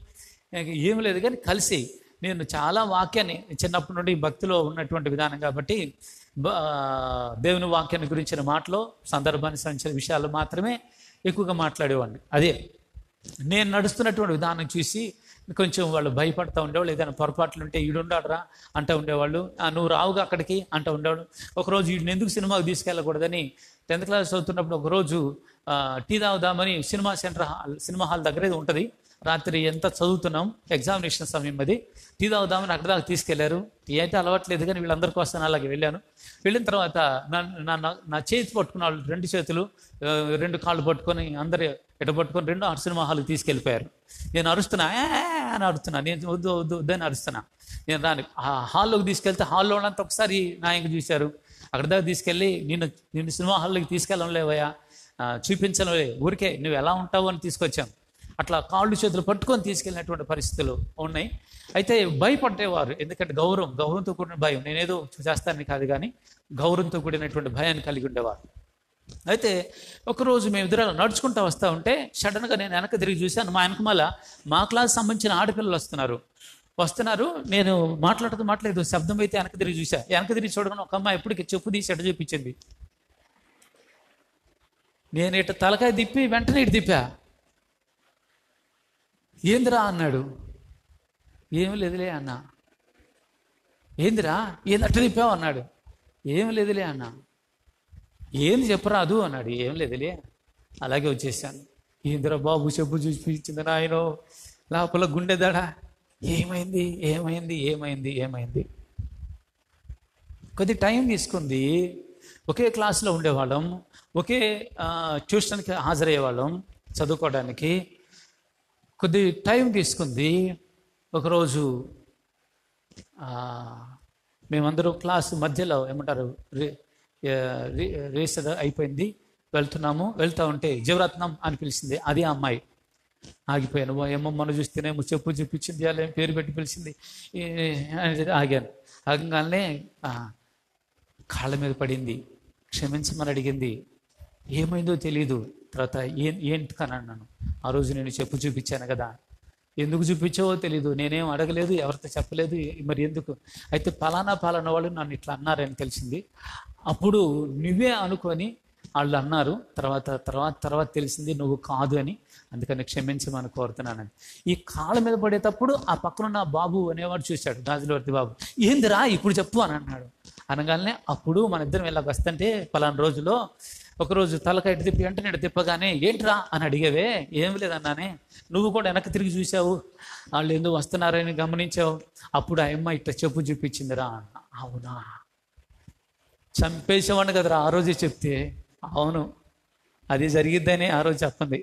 ఏం లేదు కానీ కలిసి నేను చాలా వాక్యాన్ని చిన్నప్పటి నుండి భక్తిలో ఉన్నటువంటి విధానం కాబట్టి బ- దేవుని వాక్యాన్ని గురించిన మాటలో సందర్భాన్ని సంచిన విషయాలు మాత్రమే ఎక్కువగా మాట్లాడేవాడిని అదే నేను నడుస్తున్నటువంటి విధానం చూసి కొంచెం వాళ్ళు భయపడతా ఉండేవాళ్ళు ఏదైనా పొరపాట్లు ఉంటే ఈడుండాడురా అంటూ ఉండేవాళ్ళు "ఆ, నువ్వు రావుగా అక్కడికి అంటూ ఉండేవాడు ఒకరోజు వీడిని ఎందుకు సినిమాకి తీసుకెళ్ళకూడదని టెన్త్ క్లాస్ చదువుతున్నప్పుడు ఒకరోజు ఆ, టీ తాగుదామని cinema centre hall cinema hall దగ్గరే ఉంటుంది రాత్రి ఎంత చదువుతున్నాం ఎగ్జామినేషన్ సమయం అది టీ తాగుదామని అక్కడ దాకా తీసుకెళ్లారు టీ అయితే అలవాట్లేదు కానీ వీళ్ళందరి కోసం అలాగే వెళ్ళాను వెళ్ళిన తర్వాత నా- నా నా- నా చేతి పట్టుకున్న వాళ్ళు రెండు చేతులు ఆ, రెండు కాళ్ళు పట్టుకొని అందరు ఎట పట్టుకొని రెండు ఆ సినిమా హాల్కి తీసుకెళ్ళిపోయారు నేను అరుస్తున్నా "ఏ, ఏ, ఏ" అని అరుస్తున్నా నేను వద్దు వద్దు వద్దు అని అరుస్తున్నా నేను రాని ఆ హాల్లోకి తీసుకెళ్తే హాల్లో వాళ్ళంతా ఒకసారి నాయకు చూశారు అక్కడ దాకా తీసుకెళ్ళి నిన్ను నిన్ను సినిమా హాల్లోకి తీసుకెళ్ళడం లేవయ్యా ఆ, చూపించడం లే ఊరికే నువ్వు ఎలా ఉంటావు అని తీసుకొచ్చాం అట్లా కాళ్ళు చేతులు పట్టుకొని తీసుకెళ్ళినటువంటి పరిస్థితులు ఉన్నాయి అయితే భయపడేవారు ఎందుకంటే గౌరవం గౌరవంతో కూడిన భయం నేనేదో చేస్తానని కాదు కానీ గౌరవంతో కూడినటువంటి భయాన్ని కలిగి ఉండేవారు అయితే ఒకరోజు మేము ఇద్దరు నడుచుకుంటూ వస్తూ ఉంటే సడన్గా నేను వెనక తిరిగి చూశాను మా వెనకమాల మా క్లాస్ సంబంధించిన ఆడపిల్లలు వస్తున్నారు వస్తున్నారు నేను మాట్లాడుతూ మాట్లాడలేదు శబ్దం అయితే వెనక తిరిగి చూసా వెనక తిరిగి చూడగానే ఒక అమ్మాయి ఎప్పటికి చెప్పు తీసి ఎట చూపించింది నేను ఇటు తలకాయ తిప్పి వెంటనే ఇటు తిప్పా ఏందిరా అన్నాడు ఏం లేదులే అన్నా ఏందిరా ఏంది అట్ట తిప్పావు అన్నాడు ఏం లేదులే అన్నా ఏంది చెప్పరాదు అన్నాడు ఏం లేదులే అలాగే వచ్చేసాను ఏందిరా బాబు చెప్పు చూపించింది నాయన లోపల గుండె దడ ఏమైంది ఏమైంది ఏమైంది ఏమైంది కొద్ది టైం తీసుకుంది ఒకే క్లాస్లో ఉండేవాళ్ళం ఒకే ఆ, ట్యూషన్కి హాజరయ్యేవాళ్ళం చదువుకోవడానికి కొద్ది టైం తీసుకుంది ఒకరోజు ఆ, మేమందరం క్లాస్ మధ్యలో ఏమంటారు రే- ఏ, రే- రేస్ అది అయిపోయింది వెళ్తున్నాము వెళ్తా ఉంటే జీవరత్నం అని పిలిచింది అది ఆ అమ్మాయి ఆగిపోయాను ఓ ఏమో మన చూస్తేనేమో చెప్పు చూపించింది అలా ఏం పేరు పెట్టి పిలిచింది ఏ, అని చెప్పి ఆగాను ఆగగానే ఆ, కాళ్ళ మీద పడింది క్షమించమని అడిగింది ఏమైందో తెలియదు తర్వాత ఏం ఏంటి అని అన్నాను ఆ రోజు నేను చెప్పు చూపించాను కదా ఎందుకు చూపించావో తెలియదు నేనేం అడగలేదు ఎవరితో చెప్పలేదు మరి ఎందుకు అయితే పలానా పలానా వాళ్ళు నన్ను ఇట్లా అన్నారని తెలిసింది అప్పుడు నువ్వే అనుకొని వాళ్ళు అన్నారు తర్వాత తర్వాత తర్వాత తెలిసింది నువ్వు కాదు అని అందుకని క్షమించమని కోరుతున్నానని ఈ కాళ్ళ మీద పడేటప్పుడు ఆ పక్కనున్న బాబు అనేవాడు చూశాడు గాజులవర్తి బాబు ఏందిరా ఇప్పుడు చెప్పు అని అన్నాడు అనగానే అప్పుడు మన ఇద్దరం ఇలా వస్తుంటే పలానా రోజులో ఒకరోజు తలకాయ ఇటు తిప్పి వెంటనే ఇటు తిప్పగానే ఏంట్రా అని అడిగేవే ఏం లేదన్నానే నువ్వు కూడా వెనక్కి తిరిగి చూసావు వాళ్ళు ఎందుకు వస్తున్నారని గమనించావు అప్పుడు ఆ అమ్మ ఇట్లా చెప్పు చూపించిందిరా అన్న అవునా చంపేసేవాడిని కదరా ఆ రోజే చెప్తే అవును అది జరిగిద్దని ఆ రోజు చెప్పింది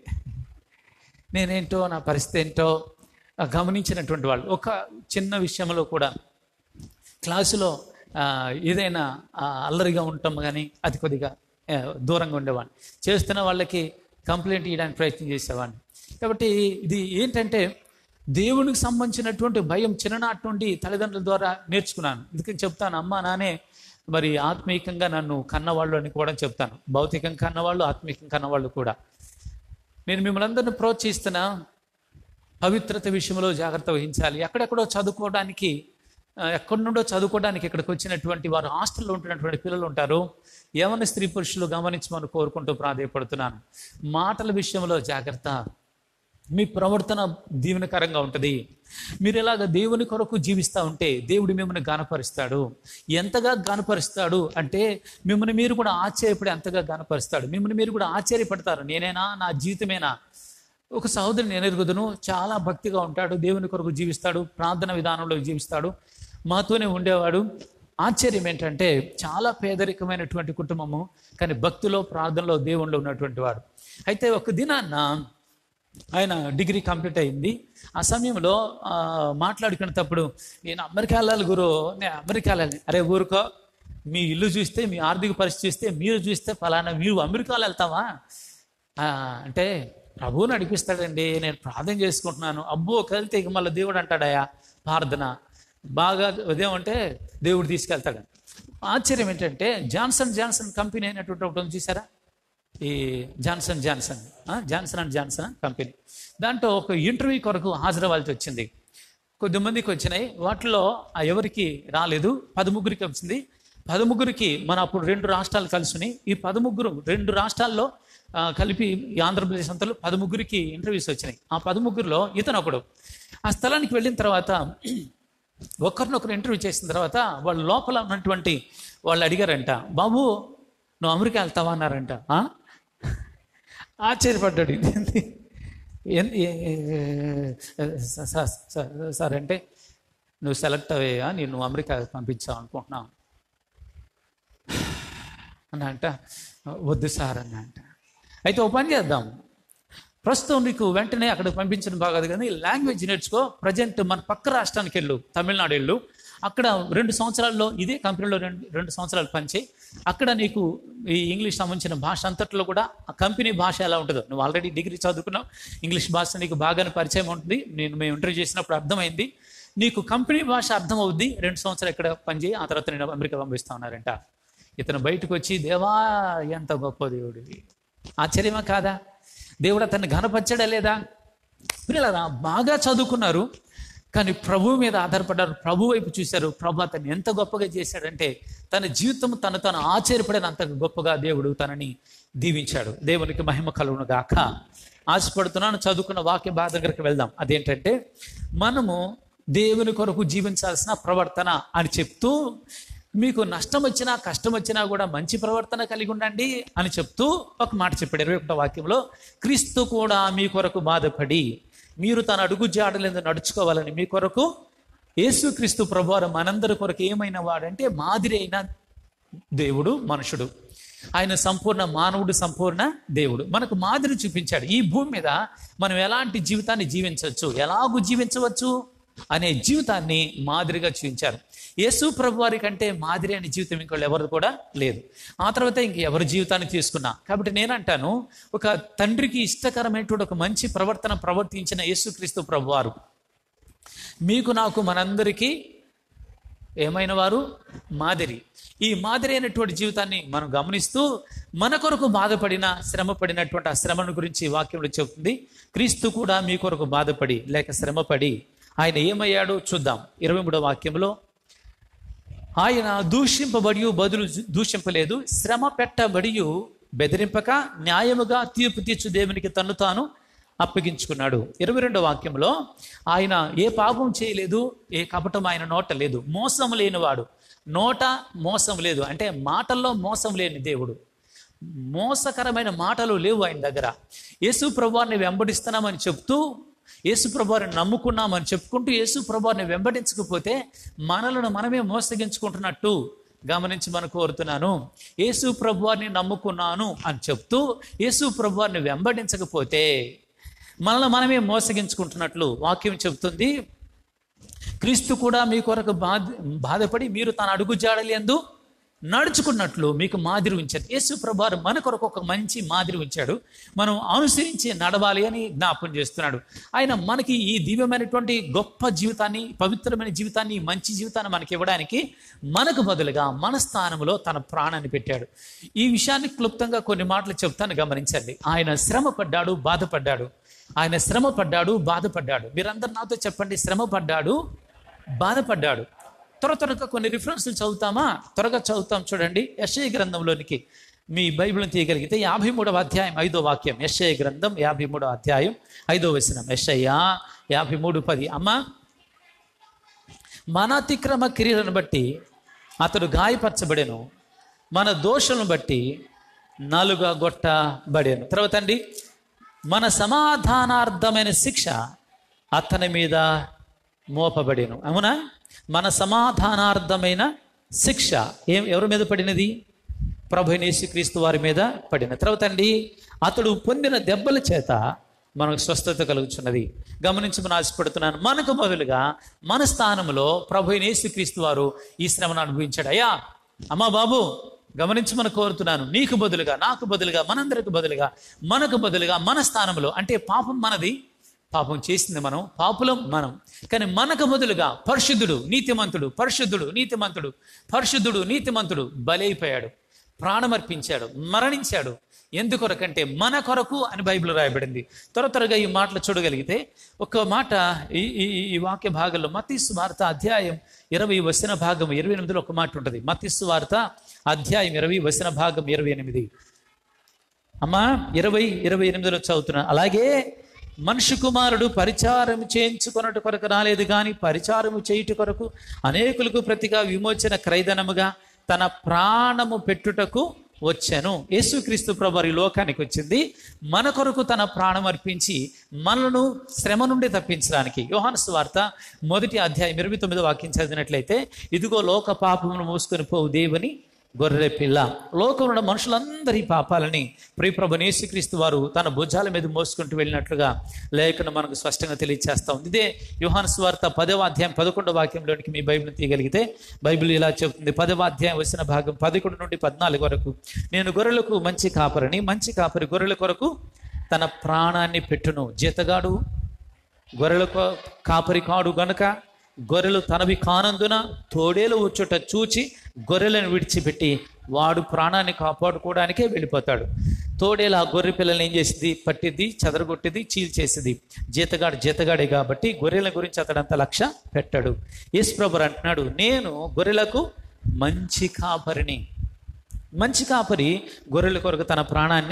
నేనేంటో నా పరిస్థితి ఏంటో ఆ గమనించినటువంటి వాళ్ళు ఒక చిన్న విషయంలో కూడా క్లాసులో ఆ, ఏదైనా ఆ, అల్లరిగా ఉంటాం కానీ అది కొద్దిగా ఆ, దూరంగా ఉండేవాడిని చేస్తున్న వాళ్ళకి కంప్లైంట్ ఇవ్వడానికి ప్రయత్నం చేసేవాడిని కాబట్టి ఇది ఏంటంటే దేవునికి సంబంధించినటువంటి భయం చిన్ననాటి నుండి తల్లిదండ్రుల ద్వారా నేర్చుకున్నాను ఎందుకని చెప్తాను అమ్మ నానే మరి ఆత్మీయంగా నన్ను కన్నవాళ్ళు అని కూడా చెప్తాను భౌతికంగా కన్నవాళ్ళు ఆత్మీయంగా కన్నవాళ్ళు కూడా నేను మిమ్మల్ని అందరిని ప్రోత్సహిస్తున్నా పవిత్రత విషయంలో జాగ్రత్త వహించాలి ఎక్కడెక్కడో చదువుకోవడానికి ఆ, ఎక్కడి నుండో చదువుకోవడానికి ఇక్కడికి వచ్చినటువంటి వారు హాస్టల్లో ఉంటున్నటువంటి పిల్లలు ఉంటారు ఏమన్నా స్త్రీ పురుషులు గమనించమని కోరుకుంటూ ప్రాధాయపడుతున్నాను మాటల విషయంలో జాగ్రత్త మీ ప్రవర్తన దీవెనకరంగా ఉంటుంది మీరు ఇలాగ దేవుని కొరకు జీవిస్తూ ఉంటే దేవుడు మిమ్మల్ని గానపరుస్తాడు ఎంతగా గానపరుస్తాడు అంటే మిమ్మల్ని మీరు కూడా ఆశ్చర్యపడి అంతగా గానపరుస్తాడు మిమ్మల్ని మీరు కూడా ఆశ్చర్యపడతారు నేనేనా నా జీవితమేనా ఒక సహోదరుని నేను ఎరుగుదును చాలా భక్తిగా ఉంటాడు దేవుని కొరకు జీవిస్తాడు ప్రార్థన విధానంలో జీవిస్తాడు మాతోనే ఉండేవాడు ఆశ్చర్యం ఏంటంటే చాలా పేదరికమైనటువంటి కుటుంబము కానీ భక్తిలో ప్రార్థనలో దేవుళ్ళు ఉన్నటువంటి వాడు అయితే ఒక దినాన్న ఆయన డిగ్రీ కంప్లీట్ అయింది ఆ సమయంలో ఆ, మాట్లాడుకునేటప్పుడు నేను అమెరికా వెళ్ళాలి గురు నేను అమెరికా వెళ్ళాలి అరే ఊరుకో మీ ఇల్లు చూస్తే మీ ఆర్థిక పరిస్థితి చూస్తే మీరు చూస్తే ఫలానా మీరు అమెరికాలో వెళ్తావా ఆ, అంటే ప్రభువు నడిపిస్తాడండి నేను ప్రార్థన చేసుకుంటున్నాను అబ్బో కలితే ఇక మళ్ళీ దేవుడు అంటాడయా ప్రార్థన బాగా ఉదయం దేవుడు తీసుకెళ్తాడు ఆశ్చర్యం ఏంటంటే జాన్సన్ జాన్సన్ కంపెనీ అయినటువంటి ఒకటి ఉంది చూసారా ఈ జాన్సన్ జాన్సన్ ఆ, జాన్సన్ అండ్ జాన్సన్ కంపెనీ దాంట్లో ఒక ఇంటర్వ్యూ కొరకు హాజరవ్వాల్సి వచ్చింది కొద్దిమందికి వచ్చినాయి వాటిలో ఆ ఎవరికి రాలేదు పదముగ్గురికి వచ్చింది పదముగ్గురికి మన అప్పుడు రెండు రాష్ట్రాలు కలిసి ఈ పదముగ్గురు రెండు రాష్ట్రాల్లో ఆ, కలిపి ఈ ఆంధ్రప్రదేశ్ అంతలో పదముగ్గురికి ఇంటర్వ్యూస్ వచ్చినాయి ఆ పదముగ్గురులో ఇతను ఒకడు ఆ స్థలానికి వెళ్ళిన తర్వాత ఒకరినొకరు ఇంటర్వ్యూ చేసిన తర్వాత వాళ్ళ లోపల ఉన్నటువంటి వాళ్ళు అడిగారంట బాబు నువ్వు అమెరికా వెళ్తావా అన్నారంట "ఆ?" ఆశ్చర్యపడ్డాడు ఇదేంటి? ఎన్- ఏ- ఏ- స- స- స- సార్ అంటే నువ్వు సెలెక్ట్ అయ్యా నేను నువ్వు అమెరికా పంపించావు అనుకుంటున్నావు అని అంట వద్దు సార్ అని అంట అయితే ఓ పని చేద్దాం ప్రస్తుతం నీకు వెంటనే అక్కడ పంపించడం బాగోదు కానీ లాంగ్వేజ్ నేర్చుకో ప్రజెంట్ మన పక్క రాష్ట్రానికి వెళ్ళు తమిళనాడు వెళ్ళు అక్కడ రెండు సంవత్సరాల్లో ఇదే కంపెనీలో రెండు రెండు సంవత్సరాలు పనిచేయి అక్కడ నీకు ఈ ఇంగ్లీష్ సంబంధించిన భాష అంతట్లో కూడా ఆ కంపెనీ భాష ఎలా ఉంటుందో నువ్వు ఆల్రెడీ డిగ్రీ చదువుకున్నావు ఇంగ్లీష్ భాష నీకు బాగానే పరిచయం ఉంటుంది నేను మేము ఇంటర్వ్యూ చేసినప్పుడు అర్థమైంది నీకు కంపెనీ భాష అర్థం అవుద్ది రెండు సంవత్సరాలు ఇక్కడ పనిచేయి ఆ తర్వాత నేను అమెరికా పంపిస్తా ఉన్నారంట ఇతను బయటకు వచ్చి దేవా ఎంత గొప్ప దేవుడివి ఆశ్చర్యమా కాదా దేవుడు అతన్ని ఘనపరచడా లేదా పిల్లరా బాగా చదువుకున్నారు కానీ ప్రభు మీద ఆధారపడ్డారు ప్రభు వైపు చూశారు ప్రభు అతన్ని ఎంత గొప్పగా చేశాడంటే తన జీవితం తను తను ఆశ్చర్యపడినంత గొప్పగా దేవుడు తనని దీవించాడు దేవునికి మహిమ కలుగును గాక ఆశపడుతున్నాను చదువుకున్న వాక్య బాధ దగ్గరికి వెళ్దాం అదేంటంటే మనము దేవుని కొరకు జీవించాల్సిన ప్రవర్తన అని చెప్తూ మీకు నష్టం వచ్చినా కష్టం వచ్చినా కూడా మంచి ప్రవర్తన కలిగి ఉండండి అని చెప్తూ ఒక మాట చెప్పాడు ఇరవై ఒకటో వాక్యంలో క్రీస్తు కూడా మీ కొరకు బాధపడి మీరు తన అడుగు జాడలేదు నడుచుకోవాలని మీ కొరకు యేసుక్రీస్తు ప్రభువారు మనందరి కొరకు ఏమైన వాడంటే మాదిరి అయిన దేవుడు మనుషుడు ఆయన సంపూర్ణ మానవుడు సంపూర్ణ దేవుడు మనకు మాదిరి చూపించాడు ఈ భూమి మీద మనం ఎలాంటి జీవితాన్ని జీవించవచ్చు ఎలాగూ జీవించవచ్చు అనే జీవితాన్ని మాదిరిగా చూపించారు యేసు ప్రభు వారి కంటే మాదిరి అనే జీవితం ఇంకోళ్ళు ఎవరు కూడా లేదు ఆ తర్వాత ఇంక ఎవరి జీవితాన్ని తీసుకున్నా కాబట్టి నేనంటాను ఒక తండ్రికి ఇష్టకరమైనటువంటి ఒక మంచి ప్రవర్తన ప్రవర్తించిన యేసుక్రీస్తు ప్రభువారు మీకు నాకు మనందరికీ ఏమైన వారు మాదిరి ఈ మాదిరి అయినటువంటి జీవితాన్ని మనం గమనిస్తూ మన కొరకు బాధపడిన శ్రమ పడినటువంటి ఆ శ్రమను గురించి ఈ వాక్యంలో చెబుతుంది క్రీస్తు కూడా మీ కొరకు బాధపడి లేక శ్రమపడి ఆయన ఏమయ్యాడో చూద్దాం ఇరవై మూడో వాక్యంలో ఆయన దూషింపబడి బదులు దూషింపలేదు శ్రమ పెట్టబడి బెదిరింపక న్యాయముగా తీర్పు తీర్చు దేవునికి తన్ను తాను అప్పగించుకున్నాడు ఇరవై రెండో వాక్యంలో ఆయన ఏ పాపం చేయలేదు ఏ కపటం ఆయన నోట లేదు మోసం లేనివాడు నోట మోసం లేదు అంటే మాటల్లో మోసం లేని దేవుడు మోసకరమైన మాటలు లేవు ఆయన దగ్గర యేసు ప్రభువారిని వెంబడిస్తున్నామని చెప్తూ యేసు ప్రభువారిని నమ్ముకున్నామని చెప్పుకుంటూ యేసు ప్రభువారిని వెంబడించకపోతే మనలను మనమే మోసగించుకుంటున్నట్టు గమనించి మనం కోరుతున్నాను యేసు ప్రభువారిని నమ్ముకున్నాను అని చెప్తూ యేసు ప్రభువారిని వెంబడించకపోతే మనల్ని మనమే మోసగించుకుంటున్నట్లు వాక్యం చెబుతుంది క్రీస్తు కూడా మీ కొరకు బాధ బాధపడి మీరు తన అడుగు జాడలి ఎందు నడుచుకున్నట్లు మీకు మాదిరి ఉంచారు యేసు ప్రభువారు మన కొరకు ఒక మంచి మాదిరి ఉంచాడు మనం అనుసరించి నడవాలి అని జ్ఞాపకం చేస్తున్నాడు ఆయన మనకి ఈ దివ్యమైనటువంటి గొప్ప జీవితాన్ని పవిత్రమైన జీవితాన్ని ఈ మంచి జీవితాన్ని మనకి ఇవ్వడానికి మనకు బదులుగా మన స్థానంలో తన ప్రాణాన్ని పెట్టాడు ఈ విషయాన్ని క్లుప్తంగా కొన్ని మాటలు చెప్తాను గమనించండి ఆయన శ్రమ పడ్డాడు బాధపడ్డాడు ఆయన శ్రమ పడ్డాడు బాధపడ్డాడు మీరందరు నాతో చెప్పండి శ్రమ పడ్డాడు బాధపడ్డాడు త్వర త్వరగా కొన్ని రిఫరెన్స్లు చదువుతామా త్వరగా చదువుతాం చూడండి యశయ గ్రంథంలోనికి మీ బైబిల్ని తీయగలిగితే యాభై మూడవ అధ్యాయం ఐదో వాక్యం యశయ గ్రంథం యాభై మూడవ అధ్యాయం ఐదో వచనం యశయ్య యాభై మూడు పది అమ్మ మన అతిక్రమ క్రియలను బట్టి అతడు గాయపరచబడెను మన దోషలను బట్టి నాలుగా గొట్టబడేను తర్వాత అండి మన సమాధానార్థమైన శిక్ష అతని మీద మోపబడేను అవునా మన సమాధానార్థమైన శిక్ష ఏం ఎవరి మీద పడినది ప్రభు యేసుక్రీస్తు వారి మీద పడిన తర్వాత అండి అతడు పొందిన దెబ్బల చేత మనకు స్వస్థత కలుగుతున్నది గమనించి మనం ఆశపడుతున్నాను మనకు బదులుగా మన స్థానంలో ప్రభు యేసుక్రీస్తు వారు ఈ శ్రమను అనుభవించాడు అయ్యా అమ్మా బాబు గమనించి మనం కోరుతున్నాను నీకు బదులుగా నాకు బదులుగా మనందరికి బదులుగా మనకు బదులుగా మన స్థానంలో అంటే పాపం మనది పాపం చేసింది మనం పాపులం మనం కానీ మనకు బదులుగా పరిశుద్ధుడు నీతిమంతుడు పరిశుద్ధుడు నీతిమంతుడు పరిశుద్ధుడు నీతిమంతుడు బలైపోయాడు ప్రాణమర్పించాడు మరణించాడు ఎందుకొరకంటే మన కొరకు అని బైబిల్ రాయబడింది త్వర త్వరగా ఈ మాటలు చూడగలిగితే ఒక మాట ఈ ఈ ఈ వాక్య భాగంలో మతీసు వార్త అధ్యాయం ఇరవై వచన భాగం ఇరవై ఎనిమిదిలో ఒక మాట ఉంటుంది మతీసు వార్త అధ్యాయం ఇరవై వచన భాగం ఇరవై ఎనిమిది అమ్మా ఇరవై ఇరవై ఎనిమిదిలో చదువుతున్నా అలాగే మనిషి కుమారుడు పరిచారం చేయించుకొనట కొరకు రాలేదు కానీ పరిచారము చేయుట కొరకు అనేకులకు ప్రతిగా విమోచన క్రైదనముగా తన ప్రాణము పెట్టుటకు వచ్చాను యేసుక్రీస్తు ప్రభు ఈ లోకానికి వచ్చింది మన కొరకు తన ప్రాణం అర్పించి మనలను శ్రమ నుండి తప్పించడానికి యోహాను వార్త మొదటి అధ్యాయం ఇరవై తొమ్మిది వాక్యం చదివినట్లయితే ఇదిగో లోక పాపమును మోసుకొని పోవు దేవుని గొర్రె పిల్ల లోకంలో మనుషులందరి పాపాలని ప్రియప్రభు యేసుక్రీస్తు వారు తన భుజాల మీద మోసుకుంటూ వెళ్ళినట్లుగా లేఖను మనకు స్పష్టంగా తెలియజేస్తా ఉంది ఇదే యోహాను స్వార్త పదవ అధ్యాయం పదకొండవ వాక్యంలోనికి మీ బైబిల్ తీయగలిగితే బైబిల్ ఇలా చెబుతుంది పదవ అధ్యాయం వచ్చిన భాగం పదకొండు నుండి పద్నాలుగు వరకు నేను గొర్రెలకు మంచి కాపరిని మంచి కాపరి గొర్రెల కొరకు తన ప్రాణాన్ని పెట్టును జీతగాడు గొర్రెల కొ- కాపరి కాడు గనుక గొర్రెలు తనవి కానందున తోడేలు వచ్చుట చూచి గొర్రెలను విడిచిపెట్టి వాడు ప్రాణాన్ని కాపాడుకోవడానికే వెళ్ళిపోతాడు తోడేలు ఆ గొర్రె పిల్లల్ని ఏం చేసింది పట్టింది చెదరగొట్టింది చీల్చేసింది జీతగాడు జీతగాడే కాబట్టి గొర్రెల గురించి అతడంత లక్ష్య పెట్టాడు యేసుప్రభు అంటున్నాడు నేను గొర్రెలకు మంచి కాపరిని మంచి కాపరి గొర్రెల కొరకు తన ప్రాణాన్ని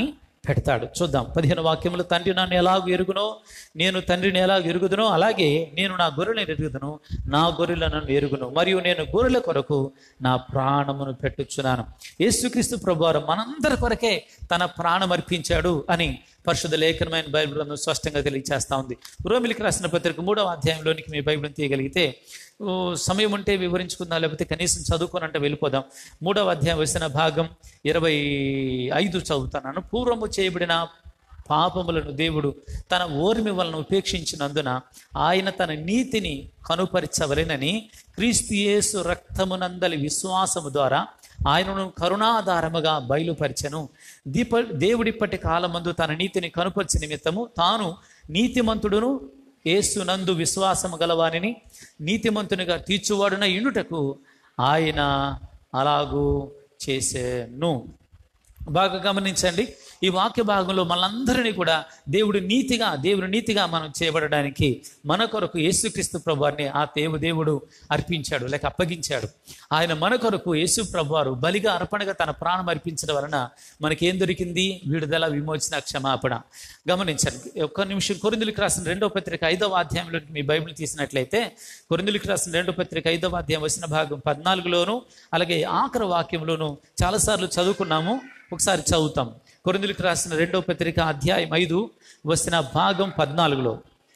పెడతాడు చూద్దాం పదిహేను వాక్యములు తండ్రి నన్ను ఎలాగ ఎరుగునో నేను తండ్రిని ఎలాగ ఎరుగుదునో అలాగే నేను నా గొర్రెలను ఎరుగుదును నా గొర్రెలను నన్ను ఎరుగును మరియు నేను గొర్రెల కొరకు నా ప్రాణమును పెట్టుచున్నాను యేసుక్రీస్తు ప్రభువారు మనందరి కొరకే తన ప్రాణం అర్పించాడు అని పరిశుద్ధ లేఖనమైన బైబిల్ గ్రంథం స్పష్టంగా తెలియజేస్తా ఉంది రోమిలికి రాసిన పత్రిక మూడవ అధ్యాయంలోనికి మీ బైబిల్ని తీయగలిగితే ఓ, సమయం ఉంటే వివరించుకుందాం లేకపోతే కనీసం చదువుకోనంటే వెళ్ళిపోదాం మూడవ అధ్యాయం వచ్చిన భాగం ఇరవై ఐదు చదువుతున్నాను పూర్వము చేయబడిన పాపములను దేవుడు తన ఓర్మి వలన ఉపేక్షించినందున ఆయన తన నీతిని కనుపరచవలెనని క్రీస్తు యేసు రక్తమునందలి విశ్వాసము ద్వారా ఆయనను కరుణాధారముగా బయలుపరిచెను దీప దేవుడిప్పటి కాలమందు తన నీతిని కనుపరిచి నిమిత్తము తాను నీతిమంతుడును యేసునందు విశ్వాసము గలవానిని నీతిమంతునిగా తీర్చువాడున ఇండుటకు ఆయన అలాగూ చేసేను బాగా గమనించండి ఈ వాక్య భాగంలో మనందరినీ కూడా దేవుడు నీతిగా దేవుడు నీతిగా మనం చేయబడడానికి మన కొరకు యేసుక్రీస్తు ప్రభువారిని ఆ దేవు దేవుడు అర్పించాడు లేక అప్పగించాడు ఆయన మన కొరకు యేసు ప్రభువారు బలిగా అర్పణగా తన ప్రాణం అర్పించడం వలన మనకేం దొరికింది విడుదల విమోచన క్షమాపణ గమనించండి ఒక్క నిమిషం కొరిందులకు రాసిన రెండో పత్రిక ఐదవ అధ్యాయంలోకి మీ బైబిల్ తీసినట్లయితే కొరిందులకు రాసిన రెండో పత్రిక ఐదవ అధ్యాయం వచ్చిన భాగం పద్నాలుగులోను అలాగే ఆఖరి వాక్యంలోను చాలాసార్లు చదువుకున్నాము ఒకసారి చదువుతాం కొరిందులకు రాసిన రెండో పత్రిక అధ్యాయం ఐదు వచ్చిన భాగం పద్నాలుగులో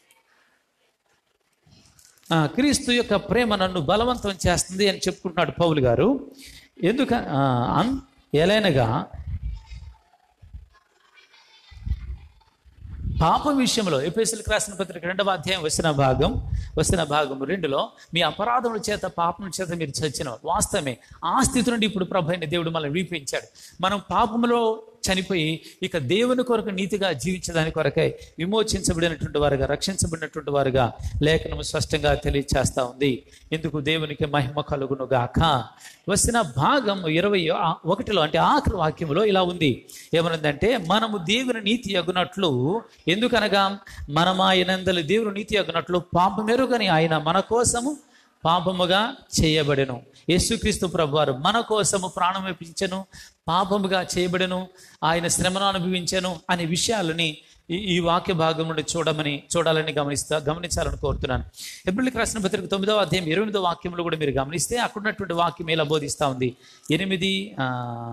ఆ, క్రీస్తు యొక్క ప్రేమ నన్ను బలవంతం చేస్తుంది అని చెప్పుకుంటున్నాడు పౌలు గారు ఎందుక ఆ, అన్ ఎలైనగా పాపం విషయంలో ఎపిఎస్ఎల్కి రాసిన పత్రిక రెండవ అధ్యాయం వచ్చిన భాగం వచ్చిన భాగం రెండులో మీ అపరాధముల చేత పాపముల చేత మీరు చచ్చిన వాస్తవమే ఆ స్థితి నుండి ఇప్పుడు ప్రభు అయిన దేవుడు మనల్ని విడిపించాడు మనం పాపములో చనిపోయి ఇక దేవుని కొరకు నీతిగా జీవించడానికి కొరకై విమోచించబడినటువంటి వారుగా రక్షించబడినటువంటి వారుగా లేఖనము స్పష్టంగా తెలియచేస్తా ఉంది ఎందుకు దేవునికి మహిమ కలుగును గాక వచ్చిన భాగం ఇరవై ఆ- ఒకటిలో అంటే ఆఖరి వాక్యములో ఇలా ఉంది ఏమనుందంటే మనము దేవుని నీతి అగునట్లు ఎందుకనగా మనం ఆయనందలి దేవుని నీతి అగునట్లు పాపమెరుగని ఆయన మన కోసము పాపముగా చేయబడెను యేసుక్రీస్తు ప్రభువారు మన కోసము ప్రాణం ఇప్పించెను పాపముగా చేయబడెను ఆయన శ్రమను అనుభవించెను అనే విషయాలని ఈ ఈ వాక్య భాగం నుండి చూడమని చూడాలని గమనిస్తా గమనించాలని కోరుతున్నాను ఎబ్రిల్కి రాసిన పత్రిక తొమ్మిదవ అధ్యాయం ఎనిమిదో వాక్యంలో కూడా మీరు గమనిస్తే అక్కడ ఉన్నటువంటి వాక్యం ఇలా బోధిస్తూ ఉంది ఎనిమిది ఆ,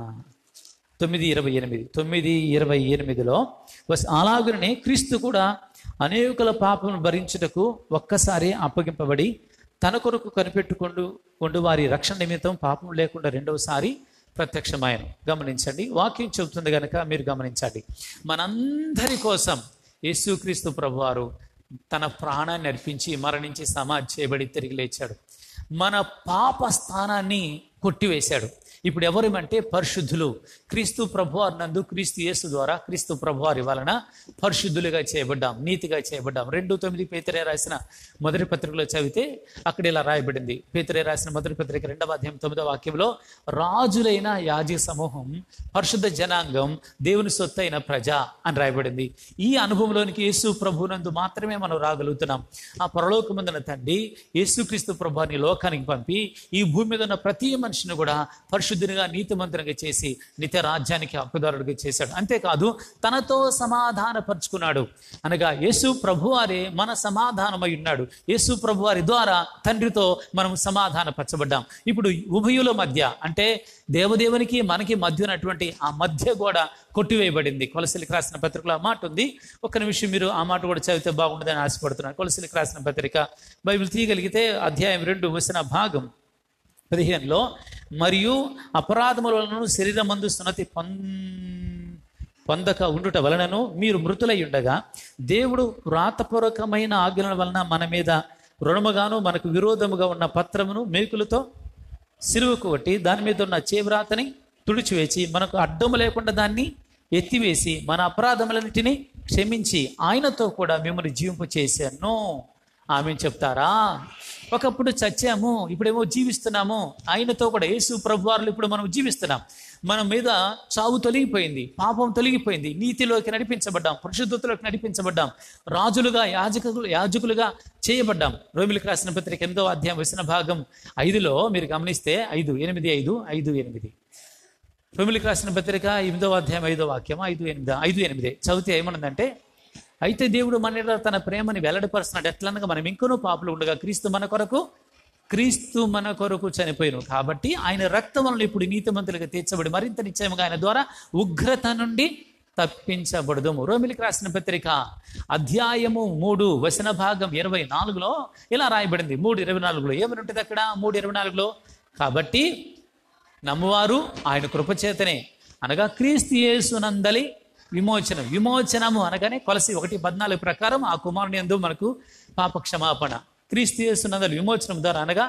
తొమ్మిది ఇరవై ఎనిమిది తొమ్మిది ఇరవై ఎనిమిదిలో వస్- అలాగనే క్రీస్తు కూడా అనేకుల పాపమును భరించుటకు ఒక్కసారి అప్పగింపబడి తన కొరకు కనిపెట్టుకుంటూ కొండు వారి రక్షణ నిమిత్తం పాపం లేకుండా రెండవసారి ప్రత్యక్షమాయను గమనించండి వాక్యం చెబుతుంది కనుక మీరు గమనించండి మనందరి కోసం యేసుక్రీస్తు ప్రభువారు తన ప్రాణాన్ని అర్పించి మరణించి సమాధి చేయబడి తిరిగి లేచాడు మన పాప స్థానాన్ని కొట్టివేశాడు ఇప్పుడు ఎవరేమంటే పరిశుద్ధులు క్రీస్తు ప్రభువారి నందు క్రీస్తు యేసు ద్వారా క్రీస్తు ప్రభువారి వలన పరిశుద్ధులుగా చేయబడ్డాం నీతిగా చేయబడ్డాం రెండు తొమ్మిది పేతరే రాసిన మొదటి పత్రికలో చదివితే అక్కడ ఇలా రాయబడింది పేతరే రాసిన మొదటి పత్రిక రెండవ అధ్యాయం తొమ్మిదవ వాక్యంలో రాజులైన యాజీ సమూహం పరిశుద్ధ జనాంగం దేవుని సొత్తు అయిన ప్రజ అని రాయబడింది ఈ అనుభవంలోనికి యేసు ప్రభునందు మాత్రమే మనం రాగలుగుతున్నాం ఆ పరలోకమందున తండ్రి యేసుక్రీస్తు ప్రభుని లోకానికి పంపి ఈ భూమి మీద ఉన్న ప్రతి మనిషిని కూడా పరిశుద్ధునిగా నీతిమంతునిగా చేసి నిత్య రాజ్యానికి హక్కుదారుడిగా చేశాడు అంతేకాదు తనతో సమాధానపరుచుకున్నాడు అనగా యేసు ప్రభువారే మన సమాధానమై ఉన్నాడు యేసు ప్రభువారి ద్వారా తండ్రితో మనం సమాధానపరచబడ్డాం ఇప్పుడు ఉభయుల మధ్య అంటే దేవదేవునికి మనకి మధ్య ఉన్నటువంటి ఆ మధ్య గోడ కొట్టివేయబడింది కొలసిలికి రాసిన పత్రికలో ఆ మాట ఉంది ఒక్క నిమిషం మీరు ఆ మాట కూడా చదివితే బాగుంటుందని ఆశపడుతున్నాను కొలసిలికి రాసిన పత్రిక బైబిల్ తీయగలిగితే అధ్యాయం రెండు వచ్చిన భాగం పదిహేనులో మరియు అపరాధముల వలన శరీరమందు సున్నతి పొం పొందక ఉండుట వలనను మీరు మృతులై ఉండగా దేవుడు వ్రాతపూర్వకమైన ఆజ్ఞల వలన మన మీద రుణముగాను మనకు విరోధముగా ఉన్న పత్రమును మేకులతో సిలువకు కొట్టి దాని మీద ఉన్న చేవ్రాతని తుడిచివేసి మనకు అడ్డము లేకుండా దాన్ని ఎత్తివేసి మన అపరాధములన్నిటినీ క్షమించి ఆయనతో కూడా మిమ్మల్ని జీవింపు చేశాను ఆమె చెప్తారా ఒకప్పుడు చచ్చాము ఇప్పుడేమో జీవిస్తున్నాము ఆయనతో కూడా యేసు ప్రభువారులు ఇప్పుడు మనం జీవిస్తున్నాం మన మీద చావు తొలగిపోయింది పాపం తొలగిపోయింది నీతిలోకి నడిపించబడ్డాం పరిశుద్ధతలోకి నడిపించబడ్డాం రాజులుగా యాజకులు యాజకులుగా చేయబడ్డాం రోమిలకు రాసిన పత్రిక ఎనిమిదో అధ్యాయం వచ్చిన భాగం ఐదులో మీరు గమనిస్తే ఐదు ఎనిమిది ఐదు ఐదు ఎనిమిది రొమిలికి రాసిన పత్రిక ఎనిమిదో అధ్యాయం ఐదో వాక్యం ఐదు ఎనిమిది ఐదు ఎనిమిది చదివితే ఏమన్నదంటే అయితే దేవుడు మన ఎడల తన ప్రేమని వెల్లడిపరుస్తున్నాడు ఎట్లనగా మనం ఇంకనూ పాపులు ఉండగా క్రీస్తు మన కొరకు క్రీస్తు మన కొరకు చనిపోయిను కాబట్టి ఆయన రక్తం వలన ఇప్పుడు నీతిమంతులుగా తీర్చబడి మరింత నిశ్చయముగా ఆయన ద్వారా ఉగ్రత నుండి తప్పించబడదు రోమిలికి రాసిన పత్రిక అధ్యాయము మూడు వచన భాగం ఇరవై నాలుగులో ఇలా రాయబడింది మూడు ఇరవై నాలుగులో ఏమని ఉంటుంది అక్కడ మూడు ఇరవై నాలుగులో కాబట్టి నమ్మువారు ఆయన కృపచేతనే అనగా క్రీస్తు యేసునందలి విమోచనం విమోచనము అనగానే కొలసి ఒకటి పద్నాలుగు ప్రకారం ఆ కుమారుని ఎందు మనకు పాప క్షమాపణ క్రీస్తు యేసునందలి విమోచనం ద్వారా అనగా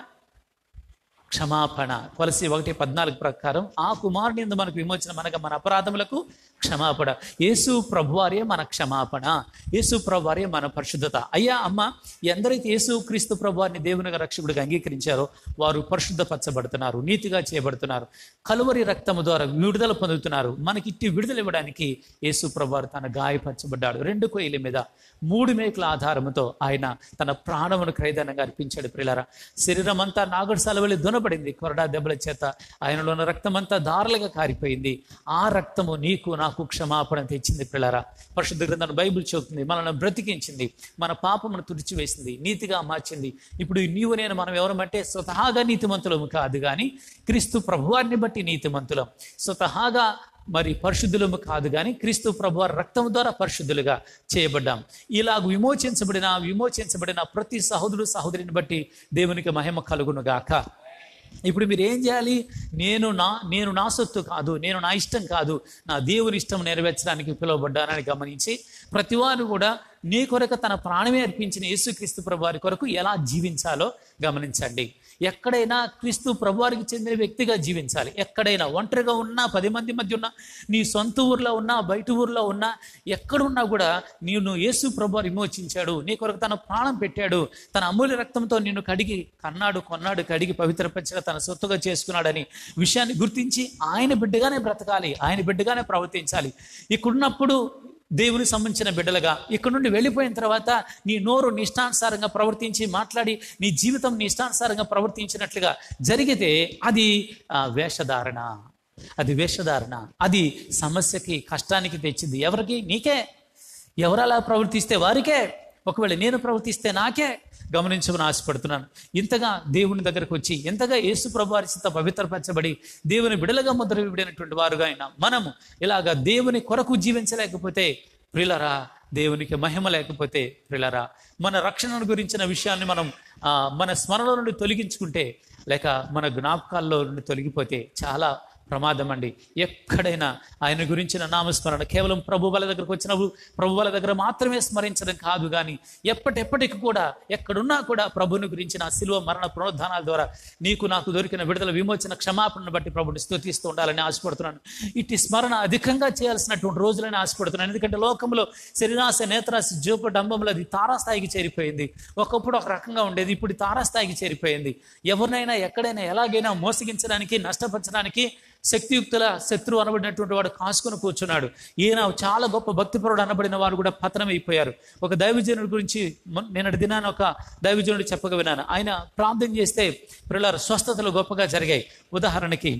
క్షమాపణ కొలసి ఒకటి పద్నాలుగు ప్రకారం ఆ కుమారుని ఎందు మనకు విమోచనం అనగా మన అపరాధములకు క్షమాపణ యేసు ప్రభువారే మన క్షమాపణ యేసు ప్రభువారే మన పరిశుద్ధత అయ్యా అమ్మ ఎందరైతే యేసు క్రీస్తు ప్రభువారిని దేవునిగా రక్షకుడిగా అంగీకరించారో వారు పరిశుద్ధపరచబడుతున్నారు నీతిగా చేయబడుతున్నారు కలువరి రక్తము ద్వారా విడుదల పొందుతున్నారు మనకి ఇట్టి విడుదల ఇవ్వడానికి యేసు ప్రభువారు తన గాయపరచబడ్డాడు రెండు కొయ్యల మీద మూడు మేకుల ఆధారముతో ఆయన తన ప్రాణమును క్రైదనంగా అర్పించాడు ప్రిలారా శరీరం అంతా నాగుడు సలవలి దునబడింది కొరడా దెబ్బల చేత ఆయనలో ఉన్న రక్తం అంతా దారులుగా కారిపోయింది ఆ రక్తము నీకు నాకు క్షమాపణ తెచ్చింది పిల్లరా పరిశుద్ధ గ్రంథాన్ని బైబిల్ చెబుతుంది మనల్ని బ్రతికించింది మన పాపమును తుడిచివేసింది నీతిగా మార్చింది ఇప్పుడు నీవు నేను మనం ఎవరమంటే స్వతహాగా నీతిమంతులము కాదు కానీ క్రీస్తు ప్రభువారిని బట్టి నీతిమంతులం స్వతహాగా మరి పరిశుద్ధులము కాదు కానీ క్రీస్తు ప్రభు రక్తం ద్వారా పరిశుద్ధులుగా చేయబడ్డాం ఇలాగ విమోచించబడిన విమోచించబడిన ప్రతి సహోదరుడు సహోదరిని బట్టి దేవునికి మహిమ కలుగును గాక ఇప్పుడు మీరు ఏం చేయాలి నేను నా నేను నా సొత్తు కాదు నేను నా ఇష్టం కాదు నా దేవుని ఇష్టం నెరవేర్చడానికి పిలువబడ్డానని గమనించి ప్రతివారు కూడా నీ కొరకు తన ప్రాణమే అర్పించిన యేసుక్రీస్తు ప్రభు వారి కొరకు ఎలా జీవించాలో గమనించండి ఎక్కడైనా క్రీస్తు ప్రభువారికి చెందిన వ్యక్తిగా జీవించాలి ఎక్కడైనా ఒంటరిగా ఉన్నా పది మంది మధ్య ఉన్నా నీ సొంత ఊర్లో ఉన్నా బయట ఊర్లో ఉన్నా ఎక్కడున్నా కూడా నేను యేసు ప్రభు విమోచించాడు నీ కొరకు తన ప్రాణం పెట్టాడు తన అమూల్య రక్తంతో నిన్ను కడిగి కన్నాడు కొన్నాడు కడిగి పవిత్రపరిచిన తన సొత్తుగా చేసుకున్నాడని విషయాన్ని గుర్తించి ఆయన బిడ్డగానే బ్రతకాలి ఆయన బిడ్డగానే ప్రవర్తించాలి ఇక్కడున్నప్పుడు దేవుని సంబంధించిన బిడ్డలుగా ఇక్కడ నుండి వెళ్ళిపోయిన తర్వాత నీ నోరు నీ ఇష్టానుసారంగా ప్రవర్తించి మాట్లాడి నీ జీవితం నీ ఇష్టానుసారంగా ప్రవర్తించినట్లుగా జరిగితే అది ఆ, వేషధారణ అది వేషధారణ అది సమస్యకి కష్టానికి తెచ్చింది ఎవరికి నీకే ఎవరు అలా ప్రవర్తిస్తే వారికే ఒకవేళ నేను ప్రవర్తిస్తే నాకే గమనించమని ఆశపడుతున్నాను ఇంతగా దేవుని దగ్గరకు వచ్చి ఎంతగా యేసు ప్రభువారి చేత పవిత్రపరచబడి దేవుని బిడలుగా ముద్ర విడినటువంటి వారుగా అయినా మనము ఇలాగా దేవుని కొరకు జీవించలేకపోతే ప్రిలరా దేవునికి మహిమ లేకపోతే ప్రిలరా మన రక్షణ గురించిన విషయాన్ని మనం ఆ, మన స్మరణలో నుండి తొలగించుకుంటే లేక మన జ్ఞాపకాల్లో నుండి తొలగిపోతే చాలా ప్రమాదం అండి ఎక్కడైనా ఆయన గురించిన నామస్మరణ కేవలం ప్రభు వాళ్ళ దగ్గరకు వచ్చినప్పుడు ప్రభు వాళ్ళ దగ్గర మాత్రమే స్మరించడం కాదు కానీ ఎప్పటెప్పటికి కూడా ఎక్కడున్నా కూడా ప్రభుని గురించిన శిలువ మరణ పునరుద్ధానాల ద్వారా నీకు నాకు దొరికిన విడుదల విమోచన క్షమాపణను బట్టి ప్రభుని స్తుతిస్తూ ఉండాలని ఆశపడుతున్నాను ఇట్టి స్మరణ అధికంగా చేయాల్సినటువంటి రోజులని ఆశపడుతున్నాను ఎందుకంటే లోకంలో శరీరాశ నేత్రాశ జోపు డంబంలో అది తారాస్థాయికి చేరిపోయింది ఒకప్పుడు ఒక రకంగా ఉండేది ఇప్పుడు తారాస్థాయికి చేరిపోయింది ఎవరినైనా ఎక్కడైనా ఎలాగైనా మోసగించడానికి నష్టపరచడానికి శక్తియుక్తుల శత్రువు అనబడినటువంటి వాడు కాసుకొని కూర్చున్నాడు ఈయన చాలా గొప్ప భక్తిపరుడు అనబడిన వారు కూడా పతనం అయిపోయారు ఒక దైవజనుడి గురించి మొన్న- నిన్నటి దినాన ఒక దైవజనుడు చెప్పక విన్నాను ఆయన ప్రార్థన చేస్తే పిల్లల స్వస్థతలు గొప్పగా జరిగాయి ఉదాహరణకి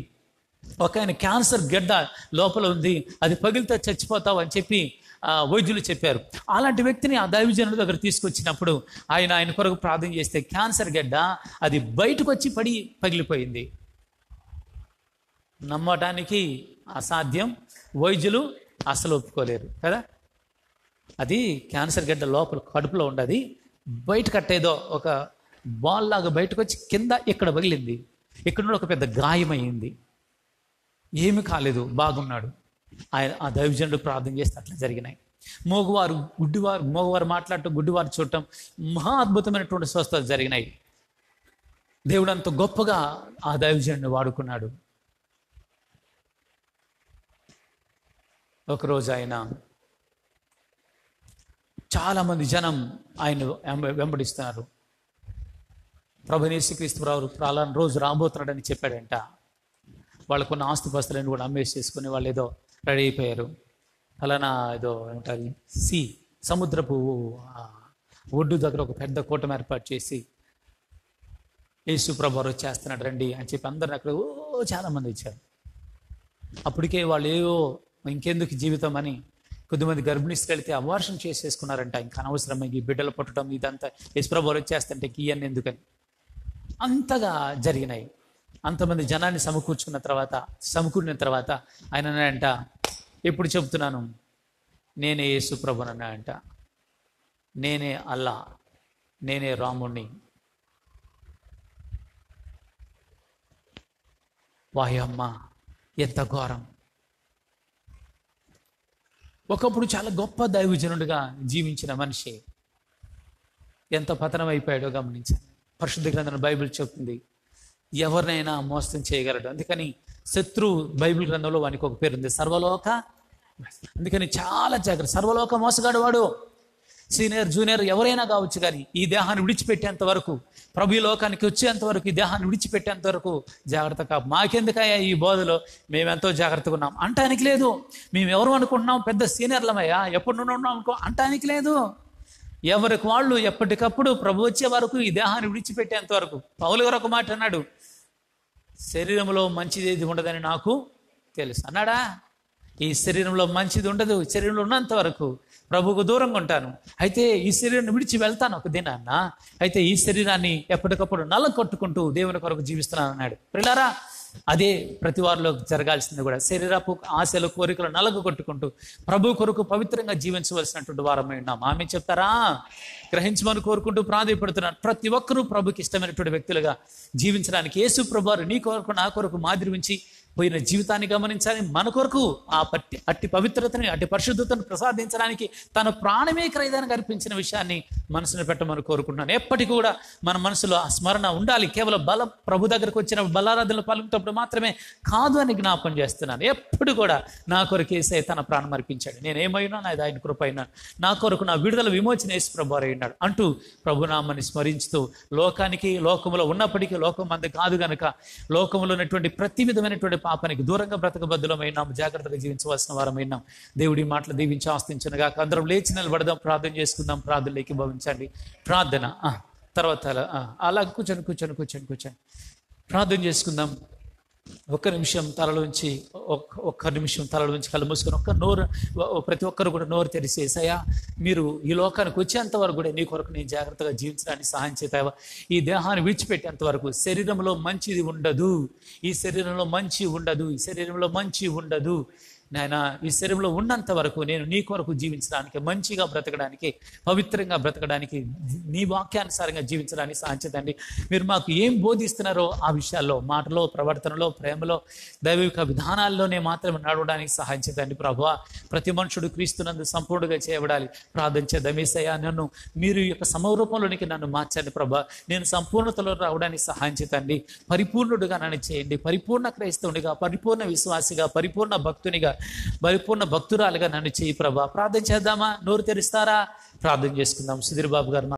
ఒక ఆయన క్యాన్సర్ గడ్డ లోపల ఉంది అది పగిలితే చచ్చిపోతావు అని చెప్పి ఆ, వైద్యులు చెప్పారు అలాంటి వ్యక్తిని ఆ దైవజనుడి దగ్గర తీసుకొచ్చినప్పుడు ఆయన ఆయన కొరకు ప్రార్థన చేస్తే క్యాన్సర్ గడ్డ అది బయటకు వచ్చి పడి పగిలిపోయింది నమ్మటానికి అసాధ్యం వైద్యులు అసలు ఒప్పుకోలేరు కదా అది క్యాన్సర్ గడ్డ లోపల కడుపులో ఉండదు బయట కట్టేదో ఒక బాల్ లాగా బయటకు వచ్చి కింద ఇక్కడ పగిలింది ఇక్కడ నుండి ఒక పెద్ద గాయమైంది ఏమి కాలేదు బాగున్నాడు ఆయన ఆ దైవజనుడు ప్రార్థన చేస్తే అట్లా జరిగినాయి మోగువారు గుడ్డివారు మోగవారు మాట్లాడటం గుడ్డివారు చూడటం మహా అద్భుతమైనటువంటి స్వస్థతలు జరిగినాయి దేవుడు అంత గొప్పగా ఆ దైవజనుడిని వాడుకున్నాడు ఒకరోజు ఆయన చాలామంది జనం ఆయన వెంబ- వెంబడిస్తున్నారు ప్రభునేసుక్రీస్తు రావు ప్రాలాన్ రోజు రాబోతున్నాడని చెప్పాడంట వాళ్ళకున్న ఆస్తిపాస్తులను కూడా అమ్మేసేసుకుని వాళ్ళు ఏదో రెడీ అయిపోయారు అలానా ఏదో ఏమంటారు సి సముద్రపు ఆ, ఒడ్డు దగ్గర ఒక పెద్ద కూటమి ఏర్పాటు చేసి యేసు ప్రభు వచ్చేస్తున్నాడు రండి అని చెప్పి అందరిని అక్కడ ఓ చాలా మంది వచ్చారు అప్పటికే వాళ్ళు ఏవో ఇంకెందుకు జీవితం అని కొద్దిమంది గర్భిణీస్కి వెళ్తే అవార్షణ చేసేసుకున్నారంట ఇంకా అనవసరం ఈ బిడ్డలు పుట్టడం ఇదంతా యశ్ప్రభులు వచ్చేస్తుంటే ఇవన్నీ ఎందుకని అంతగా జరిగినాయి అంతమంది జనాన్ని సమకూర్చుకున్న తర్వాత సమకూరిన తర్వాత ఆయన అంట ఎప్పుడు చెప్తున్నాను నేనే యేసు ప్రభునన్నాయంట నేనే అల్లా నేనే రాముణ్ణి వాయమ్మ ఎంత ఘోరం ఒకప్పుడు చాలా గొప్ప దైవజనుడిగా జీవించిన మనిషి ఎంత పతనం అయిపోయాడో గమనించండి పరిశుద్ధ గ్రంథం బైబిల్ చెప్తుంది ఎవరినైనా మోసం చేయగలడు అందుకని శత్రు బైబిల్ గ్రంథంలో వానికి ఒక పేరు ఉంది సర్వలోక అందుకని చాలా జాగ్రత్త సర్వలోక మోసగాడు వాడు సీనియర్ జూనియర్ ఎవరైనా కావచ్చు కానీ ఈ దేహాన్ని విడిచిపెట్టేంత వరకు ప్రభు ఈ లోకానికి వచ్చేంత వరకు ఈ దేహాన్ని విడిచిపెట్టేంత వరకు జాగ్రత్త కా మాకెందుకయ్యా ఈ బోధలో మేమెంతో జాగ్రత్తగా ఉన్నాం అంటానికి లేదు మేము ఎవరు అనుకుంటున్నాం పెద్ద సీనియర్లమయ్యా ఎప్పుడు నుండి ఉన్నాం అనుకో అంటానికి లేదు ఎవరికి వాళ్ళు ఎప్పటికప్పుడు ప్రభు వచ్చే వరకు ఈ దేహాన్ని విడిచిపెట్టేంత వరకు పౌలు గారు ఒక మాట అన్నాడు శరీరంలో మంచిది ఏది ఉండదని నాకు తెలుసు అన్నాడా ఈ శరీరంలో మంచిది ఉండదు శరీరంలో ఉన్నంత వరకు ప్రభువుకు దూరంగా ఉంటాను అయితే ఈ శరీరాన్ని విడిచి వెళ్తాను ఒక దినాన్న అయితే ఈ శరీరాన్ని ఎప్పటికప్పుడు నల్ల కొట్టుకుంటూ దేవుని కొరకు జీవిస్తున్నాను అన్నాడు పిల్లారా అదే ప్రతి వారిలో జరగాల్సింది కూడా శరీరపు ఆశలు కోరికలు నలగ కొట్టుకుంటూ ప్రభు కొరకు పవిత్రంగా జీవించవలసినటువంటి వారమై ఉన్నాం ఆమె చెప్తారా గ్రహించమని కోరుకుంటూ ప్రాధాన్యపడుతున్నాను ప్రతి ఒక్కరూ ప్రభుకి ఇష్టమైనటువంటి వ్యక్తులుగా జీవించడానికి యేసు ప్రభు వారు నీ కొరకు నా కొరకు మాదిరి ఉంచి పోయిన జీవితాన్ని గమనించాలి మన కొరకు ఆ పట్టి అట్టి పవిత్రతని అట్టి పరిశుద్ధతను ప్రసాదించడానికి తన ప్రాణమే క్రయదానికి అర్పించిన విషయాన్ని మనసును పెట్టమని కోరుకుంటున్నాను ఎప్పటికీ కూడా మన మనసులో ఆ స్మరణ ఉండాలి కేవలం బలం ప్రభు దగ్గరకు వచ్చిన బలారాధనలు పాల్గొన్నప్పుడు మాత్రమే కాదు అని జ్ఞాపం చేస్తున్నాను ఎప్పుడు కూడా నా కొరకు వేసే తన ప్రాణం అర్పించాడు నేను ఏమైనా నాది ఆయన కృప అయినాను నా కొరకు నా విడుదల విమోచన వేసి ప్రభు అయినాడు అంటూ ప్రభునామని స్మరించుతూ లోకానికి లోకంలో ఉన్నప్పటికీ లోకం మంది కాదు గనక లోకంలో ఉన్నటువంటి ప్రతి విధమైనటువంటి పాపానికి దూరంగా బ్రతకబద్దులమైనాం జాగ్రత్తగా జీవించవలసిన వారమైనాం దేవుడి మాటలు దీవించి ఆస్తించనుగా అందరం లేచి నిలబడదాం ప్రార్థన చేసుకుందాం ప్రార్థనలోకి భవించండి ప్రార్థన ఆ, తర్వాత అలా ఆ, అలా కూర్చొని కూర్చొని కూర్చొని కూర్చొని ప్రార్థన చేసుకుందాం ఒక్క నిమిషం తలలోంచి ఒక్క ఒక్క నిమిషం తలలోంచి కళ్ళు మూసుకొని ఒక్క నోరు ఓ- ప్రతి ఒక్కరు కూడా నోరు తెరిసేసయ్యా మీరు ఈ లోకానికి వచ్చేంత వరకు కూడా నీ కొరకు నేను జాగ్రత్తగా జీవించడానికి సహాయం చేతావా ఈ దేహాన్ని విడిచిపెట్టేంత వరకు శరీరంలో మంచిది ఉండదు ఈ శరీరంలో మంచి ఉండదు ఈ శరీరంలో మంచి ఉండదు నాయన ఈ శరీరంలో ఉన్నంత వరకు నేను నీ కొరకు జీవించడానికి మంచిగా బ్రతకడానికి పవిత్రంగా బ్రతకడానికి నీ వాక్యానుసారంగా జీవించడానికి సాధ్యతండి మీరు మాకు ఏం బోధిస్తున్నారో ఆ విషయాల్లో మాటలో ప్రవర్తనలో ప్రేమలో దైవిక విధానాల్లోనే మాత్రమే నడవడానికి సహాయం చేతండి ప్రభు ప్రతి మనుషుడు క్రీస్తునందు సంపూర్ణంగా చేయబడాలి ప్రార్థన చేద్దాం ఏసయ్యా నన్ను మీరు ఈ యొక్క సమరూపంలోనికి నన్ను మార్చండి ప్రభా నేను సంపూర్ణతలో రావడానికి సహాయం చేతండి పరిపూర్ణుడుగా నన్ను చేయండి పరిపూర్ణ క్రైస్తవునిగా పరిపూర్ణ విశ్వాసిగా పరిపూర్ణ భక్తునిగా పరిపూర్ణ భక్తురాలుగా నన్ను చేయి ప్రభా ప్రార్థన చేద్దామా నోరు తెరుస్తారా ప్రార్థన చేసుకుందాం సుధీర్ బాబు గారు